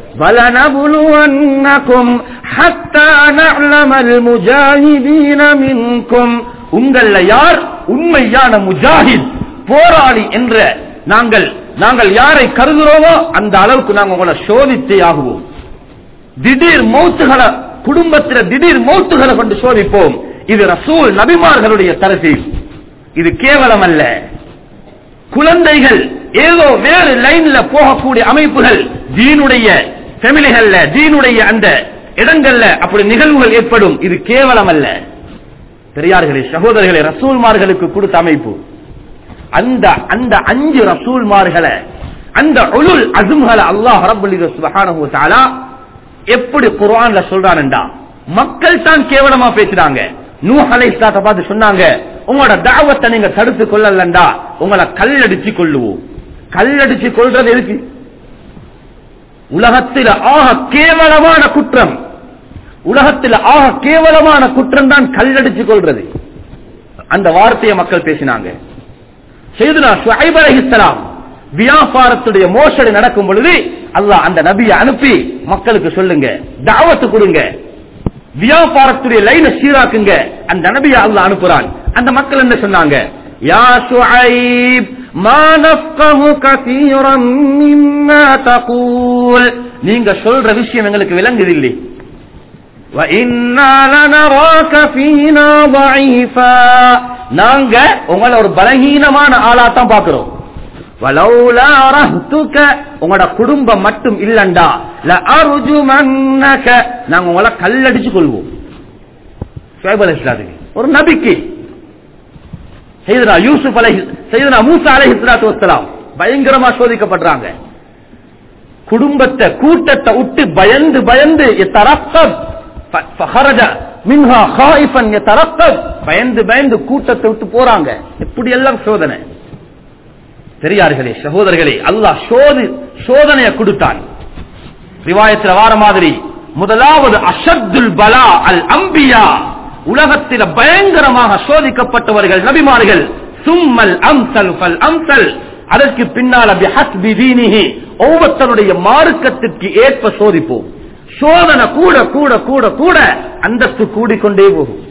A: وَلَنَبْلُوَنَّكُمْ حَتَّى نَعْلَمَ الْمُجَاهِدِينَ مِنْكُمْ உங்கள யார் உண்மையான முஜாஹித் போராளி என்ற நாங்கள் நாங்கள் யாரை கருதுகிறோமோ அந்த அளவுக்கு நாங்கள் உங்களை சோதித்தே ஆகுவோம் திடீர் மௌத்துகளை குடும்பத்தில் திடீர் மௌத்துகளை கொண்டு சோதிப்போம் இது ரசூல் நபிமார்களுடைய தரசி இது கேவலம் அல்ல குழந்தைகள் ஏதோ வேறு லைன்ல போகக்கூடிய அமைப்புகள் தீனுடைய ஃபெமிலிகள்ல தீனுடைய அந்த இடங்கள்ல அப்படி நிகழ்வுகள் ஏற்படும் இது கேவலம் அல்ல பெரியார்களே சகோதரர்களே ரசூல்மார்களுக்கு கொடுத்த அமைப்பு அந்த அந்த அஞ்சு ரசூல்மார்களை அந்த உலுல் அசும்களை அல்லாஹ் ரப்பல் சுபஹானஹு வ தஆலா எப்படி குர்ஆன்ல சொல்றான்டா மக்கள் தான் கேவலமா பேசுறாங்க நூஹ் அலைஹிஸ்ஸலாத்தை பார்த்து சொன்னாங்க உங்களோட தாவத்தை நீங்க தடுத்து கொள்ளலண்டா உங்களை கல்லடிச்சு கொள்ளுவோம் கல்லடிச்சு கொள்றது எதுக்கு உலகத்தில் ஆக கேவலமான குற்றம் உலகத்தில் ஆக கேவலமான குற்றம் தான் கல்லடிச்சு கொள்றது அந்த வார்த்தையை மக்கள் பேசினாங்க செய்துனா ஷுஐப் அலைஹிஸ்ஸலாம் வியாபாரத்துடைய மோசடி நடக்கும் பொழுது அல்லாஹ் அந்த நபியை அனுப்பி மக்களுக்கு சொல்லுங்க தாவத்து கொடுங்க வியாபாரத்துடைய லைன சீராக்குங்க அந்த நபியை அல்லாஹ் அனுப்புறான் அந்த மக்கள் என்ன சொன்னாங்க யா ஷுஐப் ما نفقه كثيرا مما تقول நீங்க சொல்ற விஷயம் எங்களுக்கு விளங்குது இல்லை وَإِنَّا لَنَرَاكَ فِينَا ضَعِيفًا நாங்க உங்களை ஒரு பலகீனமான ஆளா தான் பாக்குறோம் வலௌலா ரஹ்துக உங்களோட குடும்பம் மட்டும் இல்லண்டா லஅர்ஜுமன்னக நாங்க உங்களை கல்லடிச்சு கொள்வோம் ஷுஐப் அலைஹிஸ்ஸலாத்துக்கு ஒரு நபிக்கு செய்தனா யூசுப் அலைஹி செய்தனா மூசா அலைஹிஸ்ஸலாத்து வஸ்ஸலாம் பயங்கரமா சோதிக்கப்படுறாங்க குடும்பத்தை கூட்டத்தை விட்டு பயந்து பயந்து எத்தரத்தப் ஃபஹரஜ மின்ஹா ஹாயிஃபன் எத்தரத்தப் பயந்து பயந்து கூட்டத்தை விட்டு போறாங்க எப்படி எல்லாம் சோதனை பெரியார்களே சகோதரர்களே அல்லாஹ் சோதி சோதனையை கொடுத்தான் ரிவாயத்தில் வார மாதிரி முதலாவது அஷத்துல் பலா அல் அம்பியா உலகத்தில் பயங்கரமாக சோதிக்கப்பட்டவர்கள் நபிமார்கள் சும்மல் அம்சல் ஃபல் அம்சல் அதற்கு பின்னால் பிஹஸ்பி தீனிஹி ஒவ்வொருத்தருடைய மார்க்கத்திற்கு ஏற்ப சோதிப்போம் சோதனை கூட கூட கூட கூட அந்தஸ்து கூடிக்கொண்டே போகும்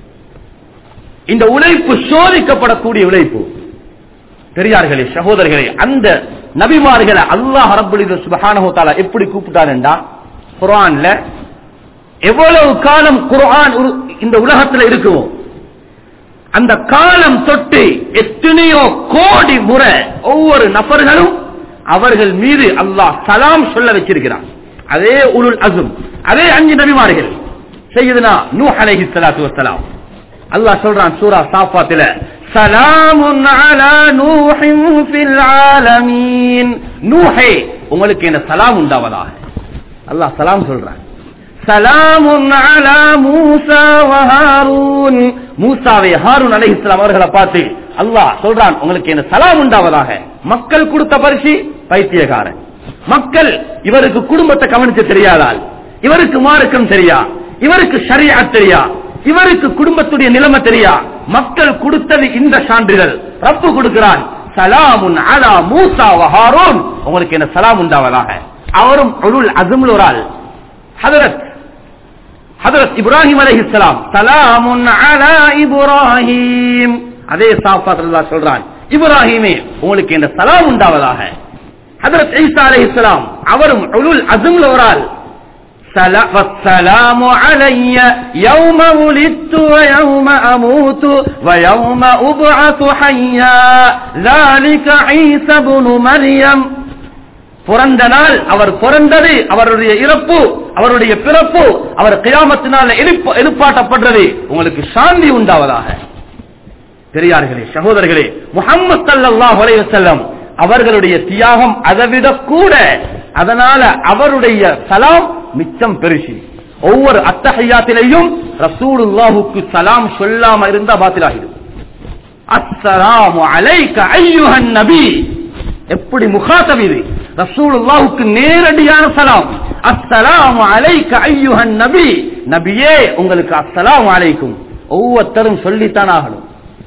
A: இந்த உழைப்பு சோதிக்கப்படக்கூடிய உழைப்பு பெரியார்களே சகோதரர்களே அந்த நபிமார்களை அல்லாஹ் ரப்பல் சுபஹானஹு தஆலா எப்படி கூப்பிட்டாருண்டா குர்ஆன்ல எவ்வளவு காலம் குர்ஆன் உரு- இந்த உலகத்துல இருக்குமோ அந்த காலம் தொட்டு எத்தனையோ கோடி முறை ஒவ்வொரு நபர்களும் அவர்கள் மீது அல்லாஹ் சலாம் சொல்ல வச்சிருக்கிறான் அதே உலுல் அசும் அதே அஞ்சு நபிமார்கள் செய்யுதுனா நூ அலைஹி ஸலாத்து வஸ்ஸலாம் அல்லாஹ் சொல்றான் சூரா சாஃபாத்தில சலாமுன் அலா நூஹின் ஃபில் ஆலமீன் நூஹே உங்களுக்கு என்ன சலாம் உண்டாவதாக அல்லாஹ் சலாம் சொல்றான் சலாமுன் அலா மூசா வ ஹாரூன் மூசாவை ஹாரூன் அலைஹிஸ்ஸலாம் அவர்களை பார்த்து அல்லாஹ் சொல்றான் உங்களுக்கு என்ன சலாம் உண்டாவதாக மக்கள் கொடுத்த பரிசு பைத்தியக்காரன் மக்கள் இவருக்கு குடும்பத்தை கவனிக்க தெரியாதால் இவருக்கு மார்க்கம் தெரியா இவருக்கு சரியா தெரியா இவருக்கு குடும்பத்துடைய நிலைமை தெரியா மக்கள் கொடுத்தது இந்த சான்றிதழ் ரப்பு கொடுக்கிறான் சலாமுன் அலா மூசா வ ஹாரூன் உங்களுக்கு என்ன சலாம் உண்டாவதாக அவரும் உருள் அசுமுல் ஒரு ஆள் ஹதரத் ஹதரத் இப்ராஹிம் அலைஹிஸ்ஸலாம் சலாமுன் அலா இப்ராஹிம் அதே சாஃபாத் அல்லாஹ் சொல்றான் இப்ராஹிமே உங்களுக்கு என்ன சலாம் உண்டாவதாக ஹதரத் ஈசா அலைஹிஸ்ஸலாம் அவரும் உலுல் அஸ்ம்ல ஒரு ஆள் سلا- والسلام علي يوم ولدت ويوم أموت ويوم أبعث حيا ذلك عيسى بن مريم பிறந்த நாள் அவர் பிறந்தது அவருடைய இறப்பு அவருடைய பிறப்பு அவர் கியாமத்தினால் எழுப்ப எழுப்பாட்டப்படுறது உங்களுக்கு சாந்தி உண்டாவதாக பெரியார்களே சகோதரர்களே முகம்மது ஸல்லல்லாஹு அலைஹி வஸல்லம் அவர்களுடைய தியாகம் அதைவிட கூட அதனால அவருடைய சலாம் மிச்சம் பெருசி ஒவ்வொரு அத்தஹையாத்திலையும் ரசூலுல்லாஹுக்கு சலாம் சொல்லாம இருந்தா பாத்திலாகிடும் அஸ்ஸலாமு அலைக்க ஐயுஹன் நபி எப்படி முகாத்தம் இது ரசூலுல்லாஹுக்கு நேரடியான சலாம் அஸ்ஸலாமு அலைக்க ஐயுஹன் நபி நபியே உங்களுக்கு அஸ்ஸலாமு அலைக்கும் ஒவ்வொருத்தரும் சொல்லித்தான் ஆகணும்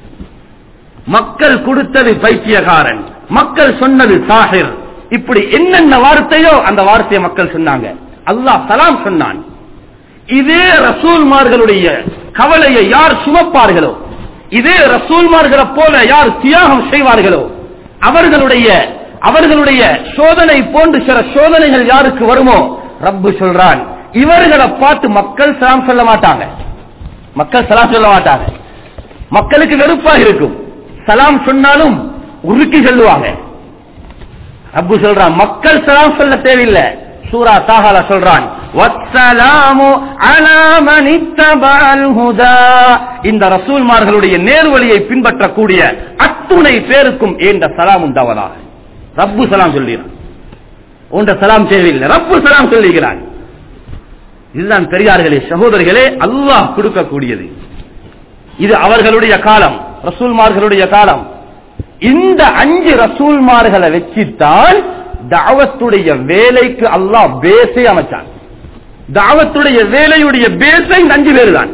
A: மக்கள் கொடுத்தது பைத்தியக்காரன் மக்கள் சொன்னது சாஹிர் இப்படி என்னென்ன வார்த்தையோ அந்த வார்த்தையை மக்கள் சொன்னாங்க அல்லாஹ் சலாம் சொன்னான் இதே ரசூல்மார்களுடைய கவலையை யார் சுமப்பார்களோ இதே ரசூல்மார்களை போல யார் தியாகம் செய்வார்களோ அவர்களுடைய அவர்களுடைய சோதனை போன்று சில சோதனைகள் யாருக்கு வருமோ ரப்பு சொல்றான் இவர்களை பார்த்து மக்கள் சலாம் சொல்ல மாட்டாங்க மக்கள் சலாம் சொல்ல மாட்டாங்க மக்களுக்கு வெறுப்பாக இருக்கும் சலாம் சொன்னாலும் உருக்கி சொல்லுவாங்க ரப்பு சொல்றான் மக்கள் சலாம் சொல்ல தேவையில்லை சூரா தாகால சொல்றான் வஸ்ஸலாமு அலா மன் இத்தபஅல் ஹுதா இந்த ரசூல்மார்களுடைய நேர்வழியை பின்பற்றக்கூடிய அத்துணை பேருக்கும் ஏண்ட சலாம் உண்டாவதாக ரப்பு சலாம் சொல்லிறான் உண்ட சலாம் தேவையில்லை ரப்பு சலாம் சொல்லுகிறான் இதுதான் பெரியார்களே சகோதரர்களே அல்லாஹ் கொடுக்கக்கூடியது இது அவர்களுடைய காலம் ரசூல்மார்களுடைய காலம் இந்த அஞ்சு ரசூல்மார்களை வச்சுத்தான் தாவத்துடைய வேலைக்கு அல்லாஹ் பேசை அமைச்சான் தாவத்துடைய வேலையுடைய பேசை இந்த அஞ்சு பேர் தான்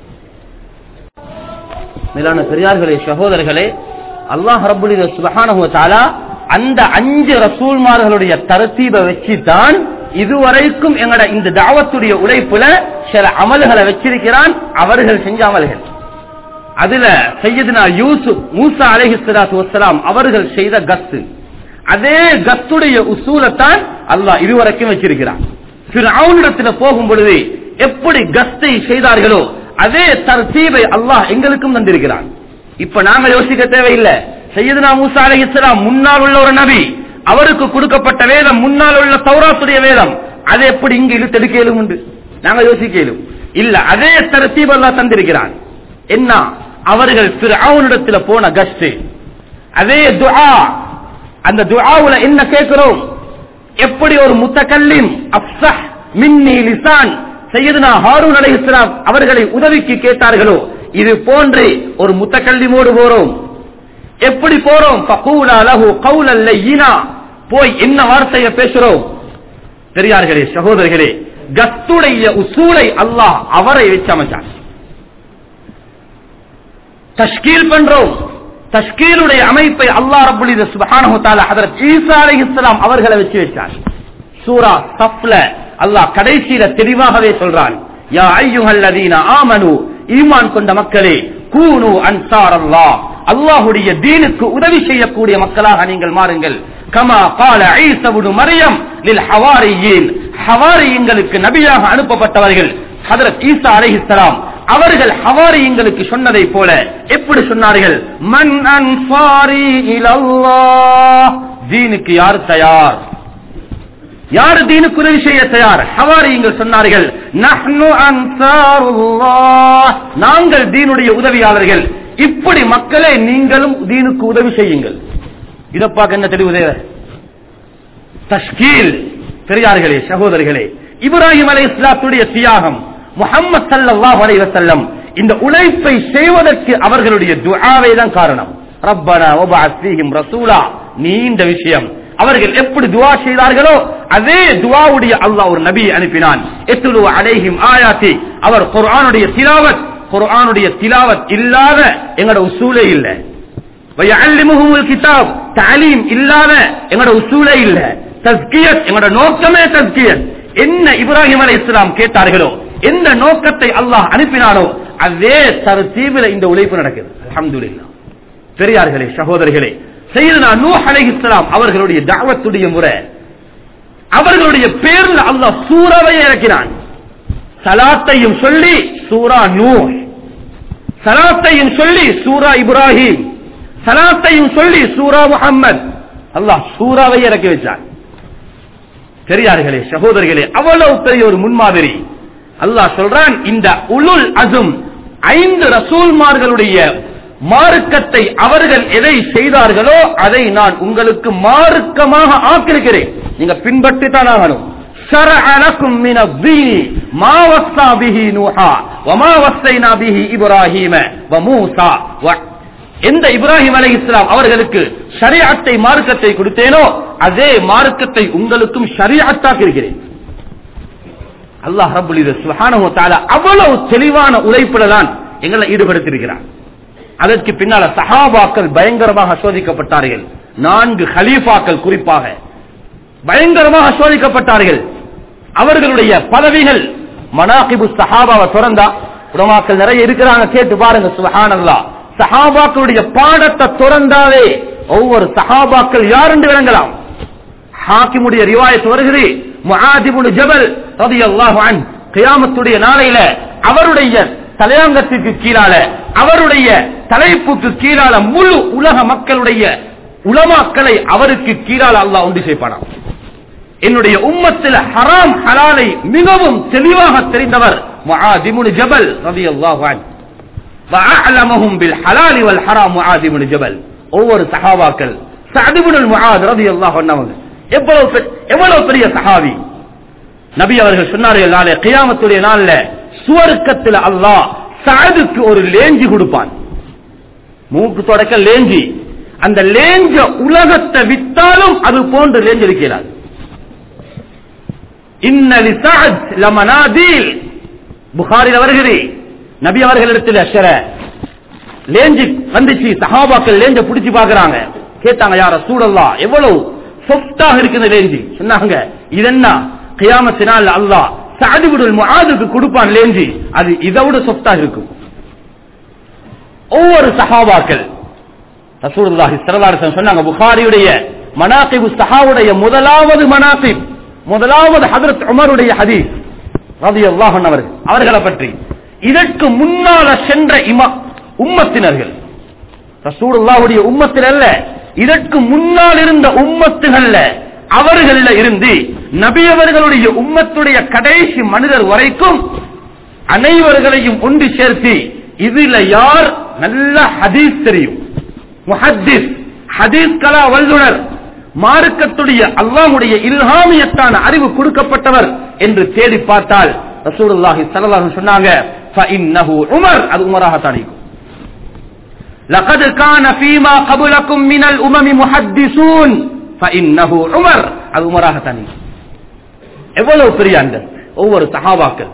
A: மேலான பெரியார்களே சகோதரர்களே அல்லாஹ் ரபுல் சுபஹானஹு தஆலா அந்த அஞ்சு ரசூல்மார்களுடைய தரத்தீபை வச்சுதான் இதுவரைக்கும் எங்கட இந்த தாவத்துடைய உழைப்புல சில அமல்களை வச்சிருக்கிறான் அவர்கள் செஞ்ச அமல்கள் அதுல சையதுனா யூசுப் மூசா அலைஹிஸ்ஸலாத்து வஸ்ஸலாம் அவர்கள் செய்த கஸ்து அதே கஸ்துடைய உசூலத்தான் அல்லாஹ் இதுவரைக்கும் வச்சிருக்கிறான் ஃபிர்அவுனிடத்துல போகும் பொழுது எப்படி கஸ்தை செய்தார்களோ அதே தர்த்தீபை அல்லாஹ் எங்களுக்கும் தந்திருக்கிறான் இப்ப நாங்க யோசிக்க தேவையில்லை சையதுனா மூசா அலைஹிஸ்ஸலாம் முன்னால் உள்ள ஒரு நபி அவருக்கு கொடுக்கப்பட்ட வேதம் முன்னால் உள்ள தௌராத்துடைய வேதம் அதை எப்படி இங்கு இழுத்தெடுக்க இயலும் உண்டு நாங்க யோசிக்க இயலும் இல்ல அதே தரத்தீப் அல்லாஹ் தந்திருக்கிறான் என்ன அவர்கள் ஃபிர்அவுனிடத்துல போன கஸ்ட் அதே துஆ அந்த துஆவுல என்ன கேட்கிறோம் எப்படி ஒரு முத்தகல்லிம் அஃப்ஸஹ் மின்னி லிசான் சையதுனா ஹாரூன் அலைஹிஸ்ஸலாம் அவர்களை உதவிக்கு கேட்டார்களோ இது போன்று ஒரு முத்தகல்லிமோடு போறோம் எப்படி போறோம் ஃபகூலா லஹு கௌலல் லையினா போய் என்ன வார்த்தையை பேசுறோம் பெரியார்களே சகோதரர்களே கஸ்துடைய உசூலை அல்லாஹ் அவரை வச்சு அமைச்சான் தஷ்கீல் பண்றோம் தஷ்கீலுடைய அமைப்பை அல்லாஹ் ரப்பல் இது சுப்ஹானஹு தஆலா ஹஜரத் ஈசா அலைஹிஸ்ஸலாம் அவர்களை வச்சு வச்சார் சூரா சஃப்ல அல்லாஹ் கடைசியில தெளிவாகவே சொல்றான் யா அய்யுஹல்லதீன ஆமனு ஈமான் கொண்ட மக்களே கூனு அன்சார் அல்லாஹ் அல்லாஹ்வுடைய தீனுக்கு உதவி செய்யக்கூடிய மக்களாக நீங்கள் மாறுங்கள் கமா கால ஈசா இப்னு மரியம் லில் ஹவாரியின் ஹவாரியின்களுக்கு நபியாக அனுப்பப்பட்டவர்கள் ஹஜரத் ஈசா அலைஹிஸ்ஸலாம் அவர்கள் ஹவாரியின்களுக்கு சொன்னதை போல எப்படி சொன்னார்கள் மன் அன்சாரி இலல்லாஹ் தீனுக்கு யார் தயார் யார் தீனுக்கு உதவி செய்ய தயார் ஹவாரியிங்கள் சொன்னார்கள் நஹ்னு அன்சாருல்லாஹ் நாங்கள் தீனுடைய உதவியாளர்கள் இப்படி மக்களே நீங்களும் தீனுக்கு உதவி செய்யுங்கள் இதை பார்க்க என்ன தெளிவு தேவை தஷ்கீல் பெரியார்களே சகோதரிகளே இப்ராஹிம் அலை இஸ்லாத்துடைய தியாகம் முகம்மது சல்லல்லாஹு அலைஹி வஸல்லம் இந்த உழைப்பை செய்வதற்கு அவர்களுடைய துஆவே தான் காரணம் ரப்பனா வபஅத் ஃபீஹிம் ரசூலா நீண்ட விஷயம் அவர்கள் எப்படி துஆ செய்தார்களோ அதே துஆவுடைய அல்லாஹ் ஒரு நபி அனுப்பினான் எத்துலு அலைஹிம் ஆயாத்தி அவர் குர்ஆனுடைய திலாவத் குர்ஆனுடைய திலாவத் இல்லாத எங்கட உசூலே இல்ல வயஅல்லிமுஹுமுல் கிதாப் தஅலீம் இல்லாத எங்கட உசூலே இல்ல தஸ்கியத் எங்கட நோக்கமே தஸ்கியத் என்ன இப்ராஹிம் அலைஹிஸ்ஸலாம் கேட்டார்களோ எந்த நோக்கத்தை அல்லாஹ் அனுப்பினானோ அதே தரத்தீவில இந்த உழைப்பு நடக்குது அல்ஹம்துலில்லாஹ் பெரியார்களே சகோதரிகளே செய்தனா நூஹ் அலைஹிஸ்ஸலாம் அவர்களுடைய தாவத்துடைய முறை அவர்களுடைய பேர்ல அல்லாஹ் சூறாவை இறக்கினான் சலாத்தையும் சொல்லி சூரா நூஹ் சலாத்தையும் சொல்லி சூரா இப்ராஹிம் சலாத்தையும் சொல்லி சூரா முஹம்மத் அல்லாஹ் சூறாவை இறக்கி வச்சான் பெரியார்களே சகோதரர்களே அவ்வளவு பெரிய ஒரு முன்மாதிரி அல்லாஹ் சொல்றான் இந்த உலுல் அசும் ஐந்து ரசூல்மார்களுடைய மார்க்கத்தை அவர்கள் எதை செய்தார்களோ அதை நான் உங்களுக்கு மார்க்கமாக ஆக்கிருக்கிறேன் நீங்க பின்பற்றி தான் ஆகணும் شرع لكم من الدين ما وصى به نوحا وما وصينا به ابراهيم وموسى و- எந்த இப்ராஹிம் அலை இஸ்லாம் அவர்களுக்கு ஷரியத்தை மார்க்கத்தை கொடுத்தேனோ அதே மார்க்கத்தை உங்களுக்கும் ஷரியத்தாக்க இருக்கிறேன் அல்லாஹ் ரபுல் இது சுஹானஹு தஆலா அவ்வளவு தெளிவான உழைப்புல தான் எங்களை ஈடுபடுத்தியிருக்கிறார் அதற்கு பின்னால சஹாபாக்கள் பயங்கரமாக சோதிக்கப்பட்டார்கள் நான்கு ஹலீஃபாக்கள் குறிப்பாக பயங்கரமாக சோதிக்கப்பட்டார்கள் அவர்களுடைய பதவிகள் மனாகிபு சஹாபாவை திறந்தா உலமாக்கள் நிறைய இருக்கிறாங்க கேட்டு பாருங்க சுஹானல்லா சஹாபாக்களுடைய பாடத்தை திறந்தாலே ஒவ்வொரு சஹாபாக்கள் யார் என்று விளங்கலாம் ஹாக்கிமுடைய ரிவாயத் வருகிறது முஆதிபுல் ஜபல் ரலியல்லாஹு அன் கியாமத்துடைய நாளையில அவருடைய தலையாங்கத்திற்கு கீழால அவருடைய தலைப்புக்கு கீழால முழு உலக மக்களுடைய உலமாக்களை அவருக்கு கீழால அல்லாஹ் ஒன்று செய்ப்பானாம் என்னுடைய உம்மத்தில் ஹராம் ஹலாலை மிகவும் தெளிவாக தெரிந்தவர் முஆதிபுல் ஜபல் ரலியல்லாஹு அன் وأعلمهم بالحلال والحرام معاذ بن ஜபல் ஒவ்வொரு சஹாபாக்கள் சஅத் இப்னு முஆத் ரலியல்லாஹு அன்ஹு எவ்வளவு பெ- எவ்வளவு பெரிய சஹாபி நபி அவர்கள் சொன்னார்கள் நாளை கியாமத்துடைய நாள்ல சுவர்க்கத்தில் அல்லாஹ் சஅதுக்கு ஒரு லேஞ்சி கொடுப்பான் மூக்கு தொடக்க லேஞ்சி அந்த லேஞ்ச உலகத்தை வித்தாலும் அது போன்று லேஞ்சி இருக்கிறார் இன்னலி சஅத் லமனாதீல் புகாரில் வருகிறது நபி அவர்களிடத்தில் அஷர லேஞ்சு வந்துச்சு சஹாபாக்கள் லேஞ்ச புடிச்சு பாக்குறாங்க கேட்டாங்க யார சூழல்லா எவ்வளவு சொஃப்டாக இருக்குது லேஞ்சி சொன்னாங்க இது என்ன கியாமத்தினால் அல்லாஹ் சாதிபுடல் முஆதுக்கு கொடுப்பான் லேஞ்சி அது இதை விட சொஃப்டாக இருக்கும் ஒவ்வொரு சஹாபாக்கள் ரசூலுல்லாஹி ஸல்லல்லாஹு அலைஹி வஸல்லம் சொன்னாங்க புகாரியுடைய மனாகிபு சஹாவுடைய முதலாவது மனாகிப் முதலாவது ஹஜரத் உமருடைய ஹதீஸ் ரலியல்லாஹு அன்ஹு அவர்கள் அவர்களை பற்றி இதற்கு முன்னால சென்ற இமா உம்மத்தினர்கள் ரசூலுல்லாஹுடைய உம்மத்தில் அல்ல இதற்கு முன்னால் இருந்த உம்மத்துகள்ல அவர்கள இருந்து நபி அவர்களுடைய உம்மத்துடைய கடைசி மனிதர் வரைக்கும் அனைவர்களையும் ஒன்று சேர்த்து இதுல யார் நல்ல ஹதீஸ் தெரியும் முஹத்திஸ் ஹதீஸ் கலா வல்லுனர் மார்க்கத்துடைய அல்லாஹ்வுடைய இல்ஹாமியத்தான அறிவு கொடுக்கப்பட்டவர் என்று தேடி பார்த்தால் ரசூலுல்லாஹி ஸல்லல்லாஹு அலைஹி வஸல்லம் சொன்னாங்க ஃபஇன்னஹு உமர் அது உமராக தானிக்கும் لقد كان فيما قبلكم من الامم محدثون فانه عمر அது உமராக தானிக்கும் எவ்வளவு பெரிய அந்த ஒவ்வொரு சஹாபாக்கள்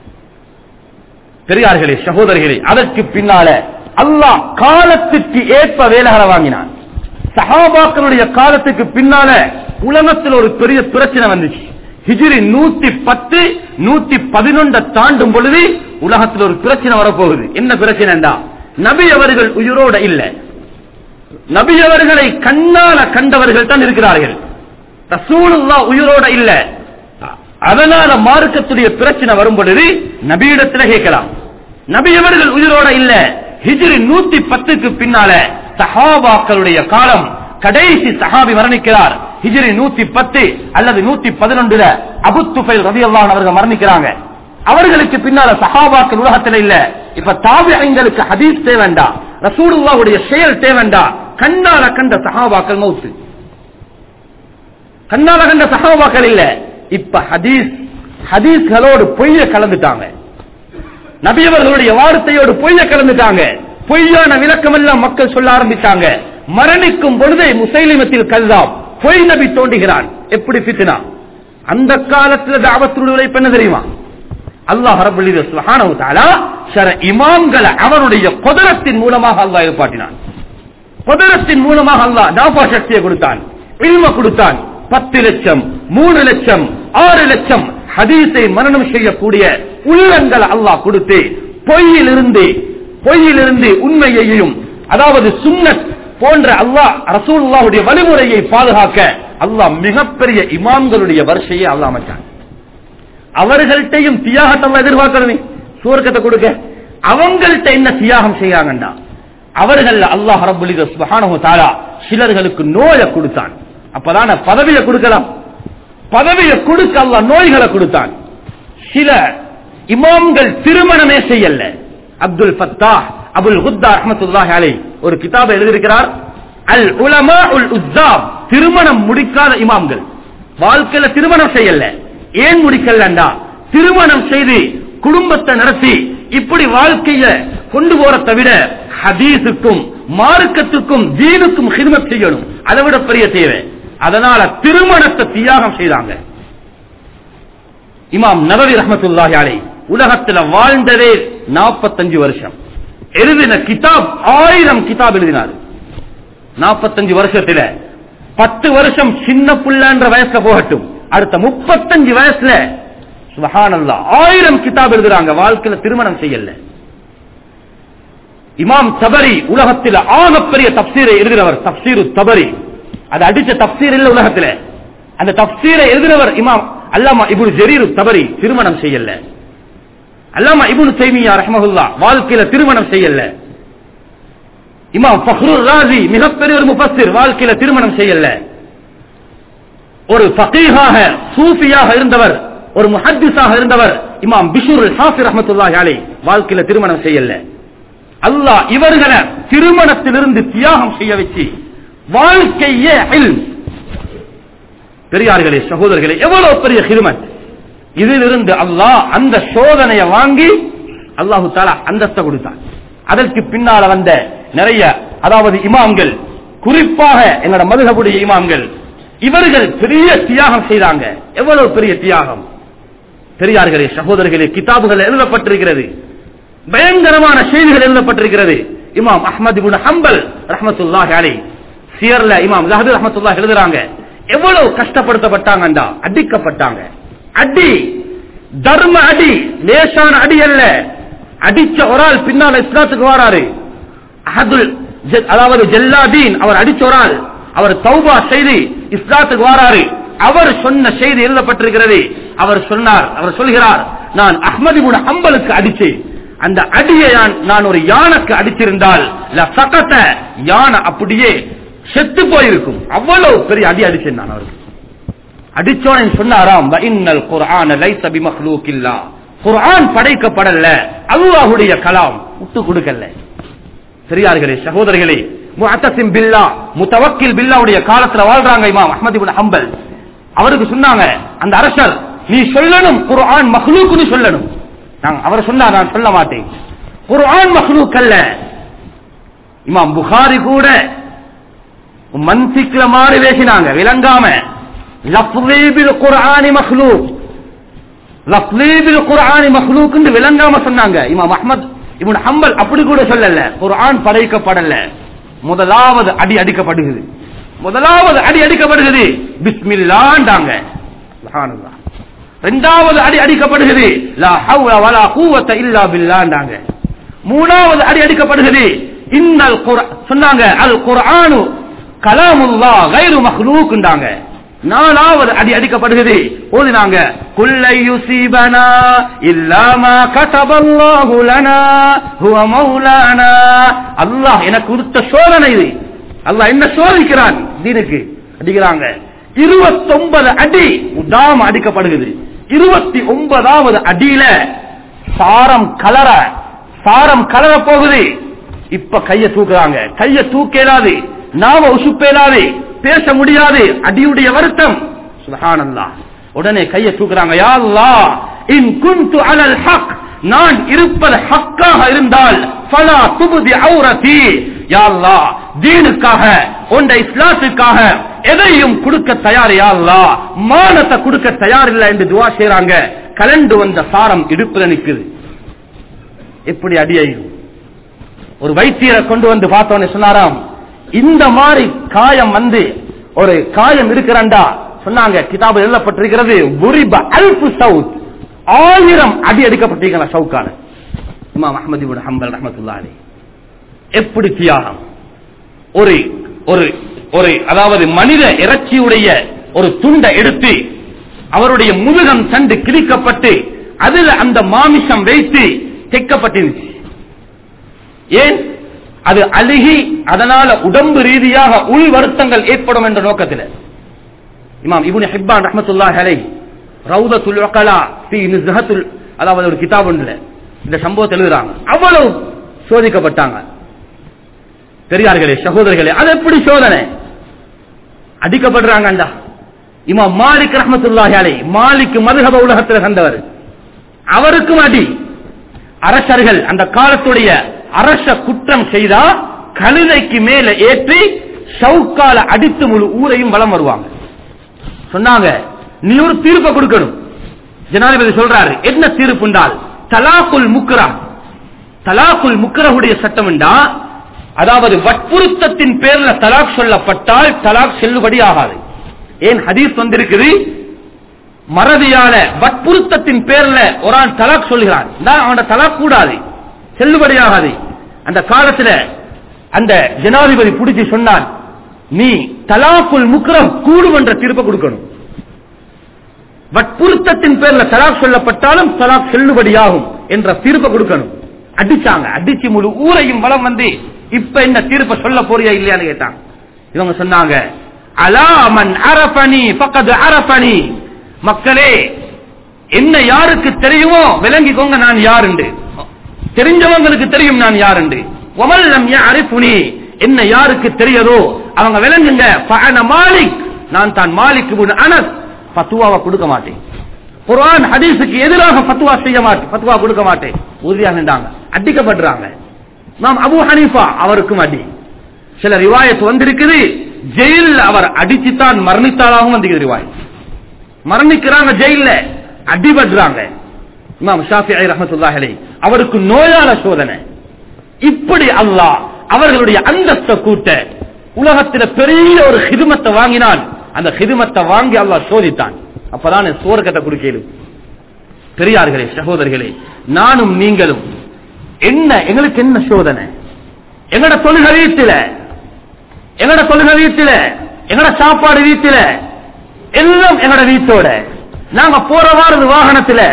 A: பெரியார்களே சகோதரிகளே அதற்கு பின்னால அல்லாஹ் காலத்துக்கு ஏற்ப வேலைகளை வாங்கினான் சஹாபாக்களுடைய காலத்துக்கு பின்னால உலகத்தில் ஒரு பெரிய பிரச்சனை வந்துச்சு ஹிஜ்ரி நூத்தி பத்து நூத்தி பதினொன்றை தாண்டும் பொழுது உலகத்தில் ஒரு பிரச்சனை வரப்போகுது என்ன பிரச்சனைடா நபி அவர்கள் உயிரோட இல்ல நபி அவர்களை கண்ணால கண்டவர்கள் தான் இருக்கிறார்கள் ரசூலுல்லா உயிரோட இல்ல அதனால மார்க்கத்துடைய பிரச்சனை வரும் பொழுது நபியிடத்துல கேட்கலாம் நபி அவர்கள் உயிரோட இல்ல ஹிஜ்ரி நூத்தி பத்துக்கு பின்னால சஹாபாக்களுடைய காலம் கடைசி சஹாபி மரணிக்கிறார் ஹிஜ்ரி நூத்தி பத்து அல்லது நூத்தி பதினொன்றுல அபு துஃபைல் ரவி அவர்கள் மரணிக்கிறாங்க அவர்களுக்கு பின்னால சஹாபாக்கள் உலகத்துல இல்ல இப்ப தாபியங்களுக்கு ஹதீஸ் தேவண்டா ரசூலுல்லாவுடைய செயல் தேவண்டா கண்ணால கண்ட சஹாபாக்கள் மௌத்து கண்ணால கண்ட சஹாபாக்கள் இல்ல இப்ப ஹதீஸ் ஹதீஸ்களோடு பொய்ய கலந்துட்டாங்க நபியவர்களுடைய வார்த்தையோடு பொய்ய கலந்துட்டாங்க பொய்யான விளக்கம் எல்லாம் மக்கள் சொல்ல ஆரம்பித்தாங்க மரணிக்கும் பொழுதே முசைலிமத்தில் கல்தாம் பொய் நபி தோண்டுகிறான் எப்படி பித்தினா அந்த காலத்துல தாவத்துடைய உழைப்பு என்ன தெரியுமா அல்லாஹ் ரபுல் சுஹானஹு தஆலா சில இமாம்களை அவருடைய குதிரத்தின் மூலமாக அல்லாஹ் ஏற்பாட்டினான் குதிரத்தின் மூலமாக அல்லாஹ் நாபா சக்தியை கொடுத்தான் இல்ம கொடுத்தான் பத்து லட்சம் மூணு லட்சம் ஆறு லட்சம் ஹதீஸை மரணம் செய்யக்கூடிய உள்ளங்கள் அல்லாஹ் கொடுத்து பொய்யிலிருந்து பொய்யிலிருந்து உண்மையையும் அதாவது சுன்னத் போன்ற அல்லாஹ் ரசூலுல்லாஹுடைய வழிமுறையை பாதுகாக்க அல்லாஹ் மிகப்பெரிய இமாம்களுடைய வரிசையை அல்லாஹ் அமைச்சான் அவர்கள்ட்டையும் தியாகத்தை அல்லாஹ் எதிர்பார்க்கணுமே சுவர்க்கத்தை கொடுக்க அவங்கள்ட்ட என்ன தியாகம் செய்யாங்கண்டா அவர்கள் அல்லாஹ் ரபுல் சுபஹானஹு தஆலா சிலர்களுக்கு நோயை கொடுத்தான் அப்பதான பதவியை கொடுக்கலாம் பதவியை கொடுக்க அல்லாஹ் நோய்களை கொடுத்தான் சில இமாம்கள் திருமணமே செய்யல அப்துல் ஃபத்தாஹ் அபுல் ஹுத்தா ரஹ்மத்துல்லாஹி அலைஹி ஒரு கிதாபை எழுதியிருக்கிறார் அல் உலமா உல் உஸ்ஸாப் திருமணம் முடிக்காத இமாம்கள் வாழ்க்கையில திருமணம் செய்யல ஏன் முடிக்கலண்டா திருமணம் செய்து குடும்பத்தை நடத்தி இப்படி வாழ்க்கைய கொண்டு போறதை விட ஹதீஸுக்கும் மார்க்கத்துக்கும் தீனுக்கும் ஹிதமத் செய்யணும் அதை விட பெரிய தேவை அதனால திருமணத்தை தியாகம் செய்தாங்க இமாம் நபவி ரஹமத்துல்லாஹி அலை உலகத்துல வாழ்ந்ததே 45 வருஷம் எழுதின கிதாப் ஆயிரம் கிதாப் எழுதினார் 45 வருஷத்துல பத்து வருஷம் சின்ன புள்ளன்ற வயசுல போகட்டும் அடுத்த முப்பத்தஞ்சு வயசுல சுபஹானல்லா ஆயிரம் கிதாப் எழுதுறாங்க வாழ்க்கையில திருமணம் செய்யல இமாம் தபரி உலகத்தில் ஆகப்பெரிய தப்சீரை எழுதினவர் தப்சீரு தபரி அது அடிச்ச தப்சீர் இல்ல உலகத்துல அந்த தப்சீரை எழுதினவர் இமாம் அல்லாமா இபுன் ஜரீர் தபரி திருமணம் செய்யல அல்லாமா இபுன் தைமியா ரஹ்மஹுல்லா வாழ்க்கையில திருமணம் செய்யல இமாம் ஃபஹ்ருர் ராசி மிகப்பெரிய ஒரு முஃபஸ்ஸிர் வாழ்க்கையில திருமணம் செய்யல ஒரு ஃபகீஹாக சூஃபியாக இருந்தவர் ஒரு முஹத்திஸாக இருந்தவர் இமாம் பிஷுர் ஹாஃபி ரஹ்மத்துல்லாஹி அலைஹி வாழ்க்கையில திருமணம் செய்யல அல்லாஹ் இவர்களை திருமணத்திலிருந்து தியாகம் செய்ய வச்சு வாழ்க்கையே இல்ம். பெரியார்களே சகோதரர்களே எவ்வளவு பெரிய ஹிருமத் இதிலிருந்து அல்லாஹ் அந்த சோதனையை வாங்கி அல்லாஹு தாலா அந்தஸ்தை கொடுத்தான் அதற்கு பின்னால வந்த நிறைய அதாவது இமாம்கள் குறிப்பாக எங்களோட மதுகபுடைய இமாம்கள் இவர்கள் பெரிய தியாகம் செய்தாங்க எவ்வளவு பெரிய தியாகம் பெரியார்களே சகோதரர்களே கிதாபுகள் எழுதப்பட்டிருக்கிறது பயங்கரமான செய்திகள் எழுதப்பட்டிருக்கிறது இமாம் அஹ்மது இப்னு ஹம்பல் ரஹ்மத்துல்லாஹி அலைஹி சியர்ல இமாம் ஜஹபி ரஹ்மத்துல்லாஹி எழுதுறாங்க எவ்வளவு கஷ்டப்படுத்தப்பட்டாங்கண்டா அடிக்கப்பட்டாங்க அடி தர்ம அடி லேசான அடி அல்ல அடிச்ச ஒரு ஆள் பின்னால் இஸ்லாத்துக்கு வராரு அஹதுல் ஜ- அதாவது ஜல்லாதீன் அவர் அடிச்ச ஒரு ஆள் அவர் தௌபா செய்து இஸ்லாத்துக்கு வாராரு அவர் சொன்ன செய்தி எழுதப்பட்டிருக்கிறது அவர் சொன்னார் அவர் சொல்கிறார் நான் அஹ்மது இப்னு ஹம்பலுக்கு அடிச்சேன் அந்த அடியை நான் நான் ஒரு யானைக்கு அடிச்சிருந்தால் ல சகத யானை அப்படியே செத்து போயிருக்கும் அவ்வளவு பெரிய அடி அடிச்சேன் நான் அவருக்கு அடிச்சோன் சொன்னாராம் இன்னல் குர்ஆன லைஸ பிமக்லூக்கில்லா குர்ஆன் படைக்கப்படல அல்லாஹ்வுடைய கலாம் விட்டு கொடுக்கல பெரியார்களே சகோதரர்களே முஅத்தசிம் பில்லா முத்தவக்கில் பில்லாவுடைய காலத்துல வாழ்றாங்க இமாம் அஹ்மது இப்னு ஹம்பல் அவருக்கு சொன்னாங்க அந்த அரசர் நீ சொல்லணும் குர்ஆன் மக்லூக்னு சொல்லணும் நான் அவர் சொன்னார் நான் சொல்ல மாட்டேன் குர்ஆன் மக்லூக் அல்ல இமாம் புகாரி கூட மன்சிக்ல மாறி பேசினாங்க விளங்காம லஃப்லீபில் குர்ஆனி மக்லூக் லஃப்லீபில் குர்ஆனி மக்லூக் விளங்காம சொன்னாங்க இமாம் அஹ்மத் இப்னு ஹம்பல் அப்படி கூட சொல்லல குர்ஆன் படைக்கப்படல முதலாவது அடி அடிக்கப்படுகிறது முதலாவது அடி அடிக்கப்படுகிறது பிஸ்மில்லாண்டாங்க சுப்ஹானல்லாஹ் இரண்டாவது அடி அடிக்கப்படுகிறது லா ஹவ்ல வலா குவத்த இல்லா பில்லாண்டாங்க மூணாவது அடி அடிக்கப்படுகிறது இன்னல் குர் சொன்னாங்க அல் குர்ஆனு கலாமுல்லா கைரு மஹ்லூக்ண்டாங்க நாலாவது அடி அடிக்கப்படுகிறது ஓதினாங்க குல்லை யுசீபனா இல்லாமா கதபல்லாஹு லனா ஹுவ மௌலானா அல்லாஹ் எனக்கு கொடுத்த சோதனை இது அல்லாஹ் என்ன சோதிக்கிறான் தீனுக்கு அடிக்கிறாங்க இருபத்தொன்பது அடி உடாம அடிக்கப்படுகிறது இருபத்தி ஒன்பதாவது அடியில சாரம் கலர சாரம் கலர போகுது இப்ப கைய தூக்குறாங்க கைய தூக்கலாது நாம உசுப்பேலாது பேச முடியாது அடியுடைய வருத்தம் சுபஹானல்லாஹ் உடனே கைய தூக்குறாங்க யா அல்லாஹ் இன் குன்து அலல் ஹக் நான் இருப்பது ஹக்காக இருந்தால் ஃபலா துபதி ஔரதி யா அல்லாஹ் தீனுக்காக உண்ட இஸ்லாத்துக்காக எதையும் கொடுக்க தயார் யா அல்லாஹ் மானத்தை கொடுக்க தயார் இல்லை என்று துவா செய்றாங்க கலண்டு வந்த சாரம் இடுப்புல நிக்குது எப்படி அடியாயிரும் ஒரு வைத்தியரை கொண்டு வந்து பார்த்தோன்னு சொன்னாராம் இந்த மாதிரி காயம் வந்து ஒரு காயம் இருக்கிறாண்டா சொன்னாங்க கிதாபு எழுதப்பட்டிருக்கிறது புரிப அல்பு சவுத் ஆயிரம் அடி அடிக்கப்பட்டிருக்கலாம் சவுக்கான இமாம் அஹமது இப்னு ஹம்பல் ரஹ்மத்துல்லாஹி அலைஹி எப்படி தியாகம் ஒரு ஒரு ஒரு அதாவது மனித இறைச்சியுடைய ஒரு துண்டை எடுத்து அவருடைய முதுகம் சண்டு கிழிக்கப்பட்டு அதுல அந்த மாமிசம் வைத்து தைக்கப்பட்டிருந்துச்சு ஏன் அது அழுகி அதனால உடம்பு ரீதியாக உள் வருத்தங்கள் ஏற்படும் என்ற நோக்கத்தில் இமாம் இப்னு ஹிப்பான் ரஹ்மத்துல்லாஹி அலைஹி ரவுதத்துல் உகலா ஃபீ நிஸ்ஹத்துல் அதாவது ஒரு கிதாப் ஒன்றுல இந்த சம்பவத்தை எழுதுறாங்க அவ்வளவு சோதிக்கப்பட்டாங்க பெரியார்களே சகோதரர்களே அது எப்படி சோதனை அடிக்கப்படுறாங்கண்டா இமாம் மாலிக் ரஹ்மத்துல்லாஹி அலைஹி மாலிக் மதுஹப உலகத்தில் கண்டவர் அவருக்கும் அடி அரசர்கள் அந்த காலத்துடைய அரச குற்றம் செய்தா கழுதைக்கு மேல ஏற்றி ஷவுக்கால அடித்து முழு ஊரையும் வலம் வருவாங்க சொன்னாங்க நீ ஒரு தீர்ப்பை கொடுக்கணும் ஜனாதிபதி சொல்றாரு என்ன தீர்ப்பு என்றால் தலாக்குல் முக்ரா தலாக்குல் முக்ரஹுடைய சட்டம் என்றா அதாவது வற்புறுத்தத்தின் பேர்ல தலாக் சொல்லப்பட்டால் தலாக் செல்லுபடி ஆகாது ஏன் ஹதீஸ் வந்திருக்குது மறதியால வற்புறுத்தத்தின் பேர்ல ஒரு ஆள் தலாக் சொல்கிறான் அவனோட தலாக் கூடாது செல்லுபடியாகாது அந்த காலத்துல அந்த ஜனாதிபதி பிடிச்சி சொன்னான் நீ தலாக்குல் முக்ரம் கூடும் என்ற தீர்ப்பை கொடுக்கணும் வற்புறுத்தத்தின் பேர்ல தலாக் சொல்லப்பட்டாலும் தலாக் செல்லுபடியாகும் என்ற தீர்ப்பை கொடுக்கணும் அடிச்சாங்க அடிச்சு முழு ஊரையும் வளம் வந்து இப்ப என்ன தீர்ப்பை சொல்ல போறியா இல்லையான்னு கேட்டாங்க இவங்க சொன்னாங்க அலாமன் அரபனி பக்கத்து அரபனி மக்களே என்ன யாருக்கு தெரியுமோ விளங்கிக்கோங்க நான் யாருண்டு தெரிஞ்சவங்களுக்கு தெரியும் நான் யாருண்டு ஒமல்லம் அரிப்புனி என்ன யாருக்கு தெரியாதோ அவங்க விளங்குங்க ஃபஅன மாலிக் நான் தான் மாலிக் இப்னு அனஸ் ஃபத்வாவை கொடுக்க மாட்டேன் குர்ஆன் ஹதீஸுக்கு எதிராக ஃபத்வா செய்ய மாட்டேன் ஃபத்வா கொடுக்க மாட்டேன் உறுதியாக நின்றாங்க அடிக்கப்படுறாங்க நாம் அபூ ஹனீஃபா அவருக்கும் அடி சில ரிவாயத் வந்திருக்குது ஜெயில் அவர் அடிச்சுத்தான் மரணித்தாலாகவும் வந்திருக்குது ரிவாயத் மரணிக்கிறாங்க ஜெயில அடிபடுறாங்க இமாம் ஷாஃபிஐ ரஹ்மத்துல்லாஹி அலைஹி அவருக்கு நோயால சோதனை இப்படி அல்லாஹ் அவர்களுடைய அந்தஸ்த கூட்ட உலகத்துல பெரிய ஒரு ஹிதுமத்தை வாங்கினான் அந்த ஹிதுமத்தை வாங்கி அல்லாஹ் சோதித்தான் அப்பதான் சோர்க்கத்தை கொடுக்கலும் பெரியார்களே சகோதரர்களே நானும் நீங்களும் என்ன எங்களுக்கு என்ன சோதனை எங்கட தொழுகை வீட்டில எங்கட தொழுகை வீட்டில எங்கட சாப்பாடு வீட்டில எல்லாம் எங்கட வீட்டோட நாங்க போற வாரது வாகனத்துல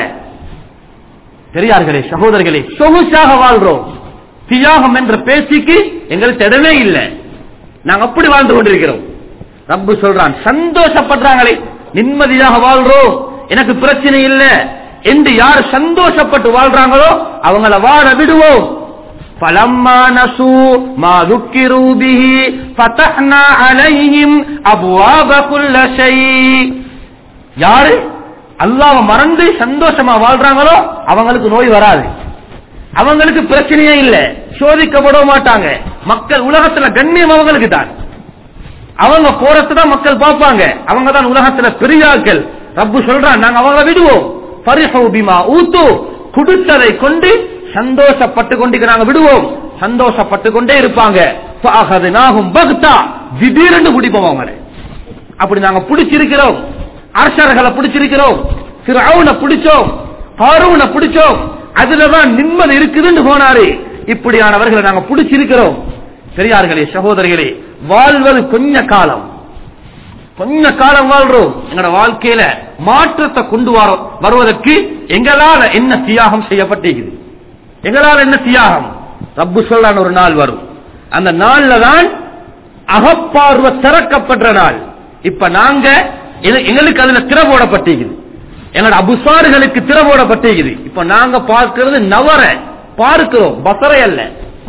A: பெரியார்களே சகோதரர்களே சொகுசாக வாழ்றோம் தியாகம் என்ற பேச்சுக்கு எங்களுக்கு இடமே இல்லை நாங்க அப்படி வாழ்ந்து கொண்டிருக்கிறோம் ரப்பு சொல்றான் சந்தோஷப்படுறாங்களே நிம்மதியாக வாழ்றோம் எனக்கு பிரச்சனை இல்லை என்று யார் சந்தோஷப்பட்டு வாழ்றாங்களோ அவங்கள வாழ விடுவோம் فلما نسوا ما ذكروا به فتحنا عليهم ابواب كل شيء யாரு அல்லாஹ் மறந்து சந்தோஷமா வாழ்றாங்களோ அவங்களுக்கு நோய் வராது அவங்களுக்கு பிரச்சனையே இல்ல சோதிக்கப்பட மாட்டாங்க மக்கள் உலகத்துல கண்ணியம் அவங்களுக்கு தான் அவங்க போறதுதான் மக்கள் பார்ப்பாங்க அவங்க தான் உலகத்துல பெரியாக்கள் ரப்பு சொல்றான் நாங்க அவங்கள விடுவோம் பரிஹு பிமா ஊத்து கொடுத்ததை கொண்டு சந்தோஷப்பட்டு கொண்டு நாங்க விடுவோம் சந்தோஷப்பட்டு கொண்டே இருப்பாங்க நாகும் பக்தா திடீரென்று குடிப்போம் அவங்களை அப்படி நாங்க பிடிச்சிருக்கிறோம் அரசர்களை பிடிச்சிருக்கிறோம் திரு அவனை பிடிச்சோம் பாரூனை பிடிச்சோம் அதுலதான் நிம்மதி இருக்குதுன்னு போனாரு இப்படியானவர்களை நாங்க பிடிச்சிருக்கிறோம் பெரியார்களே சகோதரிகளே வாழ்வது கொஞ்ச காலம் கொஞ்ச காலம் வாழ்றோம் எங்களோட வாழ்க்கையில மாற்றத்தை கொண்டு வர வருவதற்கு எங்களால என்ன தியாகம் செய்யப்பட்டிருக்குது எங்களால் என்ன தியாகம் ரப்பு சொல்லான் ஒரு நாள் வரும் அந்த நாள்ல தான் அகப்பார்வை திறக்கப்படுற நாள் இப்ப நாங்க எங்க- எங்களுக்கு அதுல திற போடப்பட்டிருக்குது எங்களோட அபுசாறுகளுக்கு திற போடப்பட்டிருக்குது இப்ப நாங்க பார்க்கிறது நவர பார்க்கிறோம் பசரை அல்ல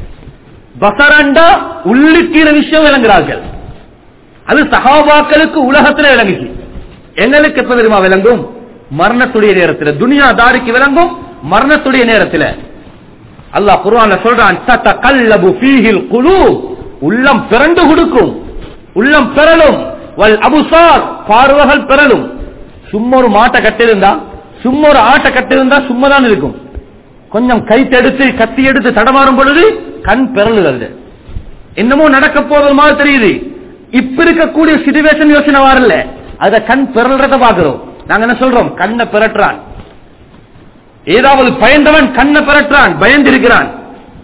A: பசரண்டா உள்ளிக்கிற விஷயம் விளங்குறார்கள் அது சகாபாக்களுக்கு உலகத்துல விளங்குச்சு எங்களுக்கு எப்ப தெரியுமா விளங்கும் மரணத்துடைய நேரத்தில் துனியா தாரிக்கு விளங்கும் மரணத்துடைய நேரத்தில் அல்லாஹ் குர்ஆன்ல சொல்றான் தத்தகல்லபு ஃபீஹில் குலூப் உள்ளம் பிறண்டு கொடுக்கும் உள்ளம் பெறலும் வல் அபுசார் பார்வைகள் பெறலும் சும்மா ஒரு மாட்டை கட்டிருந்தா சும்மா ஒரு ஆட்டை கட்டிருந்தா சும்மா தான் இருக்கும் கொஞ்சம் கைத்தெடுத்து கத்தி எடுத்து தடமாறும் பொழுது கண் பெறலுகிறது என்னமோ நடக்க போறது மாதிரி தெரியுது இப்ப இருக்கக்கூடிய சிச்சுவேஷன் யோசனை வரல அத கண் பெறல்றத பாக்குறோம் நாங்க என்ன சொல்றோம் கண்ணை பெறட்டுறான் ஏதாவது பயந்தவன் கண்ணை பெறட்டுறான் பயந்திருக்கிறான்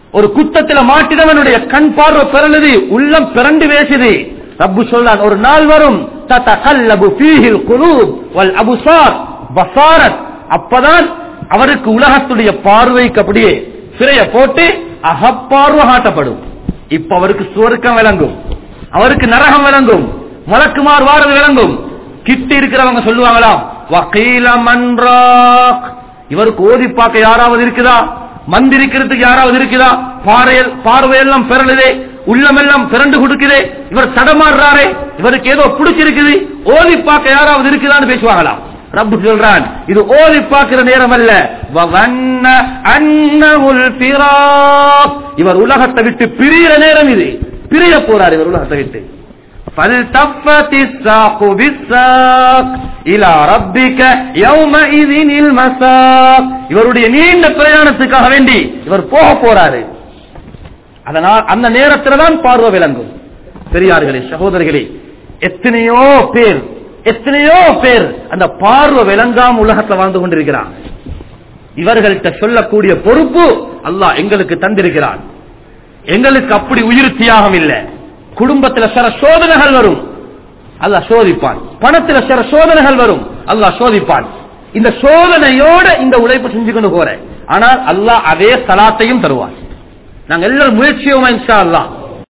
A: ஒரு குத்தத்துல மாட்டினவனுடைய கண் பார்வை பிறந்தது உள்ளம் பிறண்டு வேசுது ரப்பு சொல்றான் ஒரு நாள் வரும் தத்தகல்லபு ஃபீஹில் குலூப் வல் அபுசார் பசாரத் அப்பதான் அவருக்கு உலகத்துடைய பார்வைக்கு அப்படியே சிறைய போட்டு அகப்பார்வை காட்டப்படும் இப்ப அவருக்கு சுவர்க்கம் விளங்கும் அவருக்கு நரகம் விளங்கும் மலக்குமார் வாரது விளங்கும் கிட்ட இருக்கிறவங்க சொல்லுவாங்களாம் வக்கீல மன்றாக் இவருக்கு ஓதி பார்க்க யாராவது இருக்குதா மந்திரிக்கிறதுக்கு யாராவது இருக்குதா பார்வையல் பார்வையெல்லாம் பிறழுதே உள்ளமெல்லாம் பிறண்டு கொடுக்குதே இவர் தடமாடுறாரே இவருக்கு ஏதோ பிடிச்சிருக்குது ஓதி பார்க்க யாராவது இருக்குதான்னு பேசுவாங்களாம் ரப்பு சொல்றான் இது ஓதி பார்க்கிற நேரம் அல்ல வவன்ன அன்னஹுல் ஃபிராக். இவர் உலகத்தை விட்டு பிரியிற நேரம் இது பிரிய போறார் இவர் உலகத்தை விட்டு فالتفت الساق بالساق الى ربك يومئذ المساق இவருடைய நீண்ட பிரயாணத்துக்காக வேண்டி இவர் போக போறாரு அதனால் அந்த நேரத்தில் தான் பார்வை விளங்கும் பெரியார்களே சகோதரர்களே எத்தனையோ பேர் எத்தனையோ பேர் அந்த பார்வை விளங்காம உலகத்தில் வாழ்ந்து கொண்டிருக்கிறார் இவர்கள்ட்ட சொல்லக்கூடிய பொறுப்பு அல்லாஹ் எங்களுக்கு தந்திருக்கிறான் எங்களுக்கு அப்படி உயிர் தியாகம் இல்ல குடும்பத்துல சில சோதனைகள் வரும் அல்லாஹ் சோதிப்பான் பணத்துல சில சோதனைகள் வரும் அல்லாஹ் சோதிப்பான் இந்த சோதனையோட இந்த உழைப்பு செஞ்சு கொண்டு போறேன் ஆனால் அல்லாஹ் அதே சலாத்தையும் தருவான் நாங்க எல்லாரும் முயற்சியோமா இன்ஷா அல்லாஹ்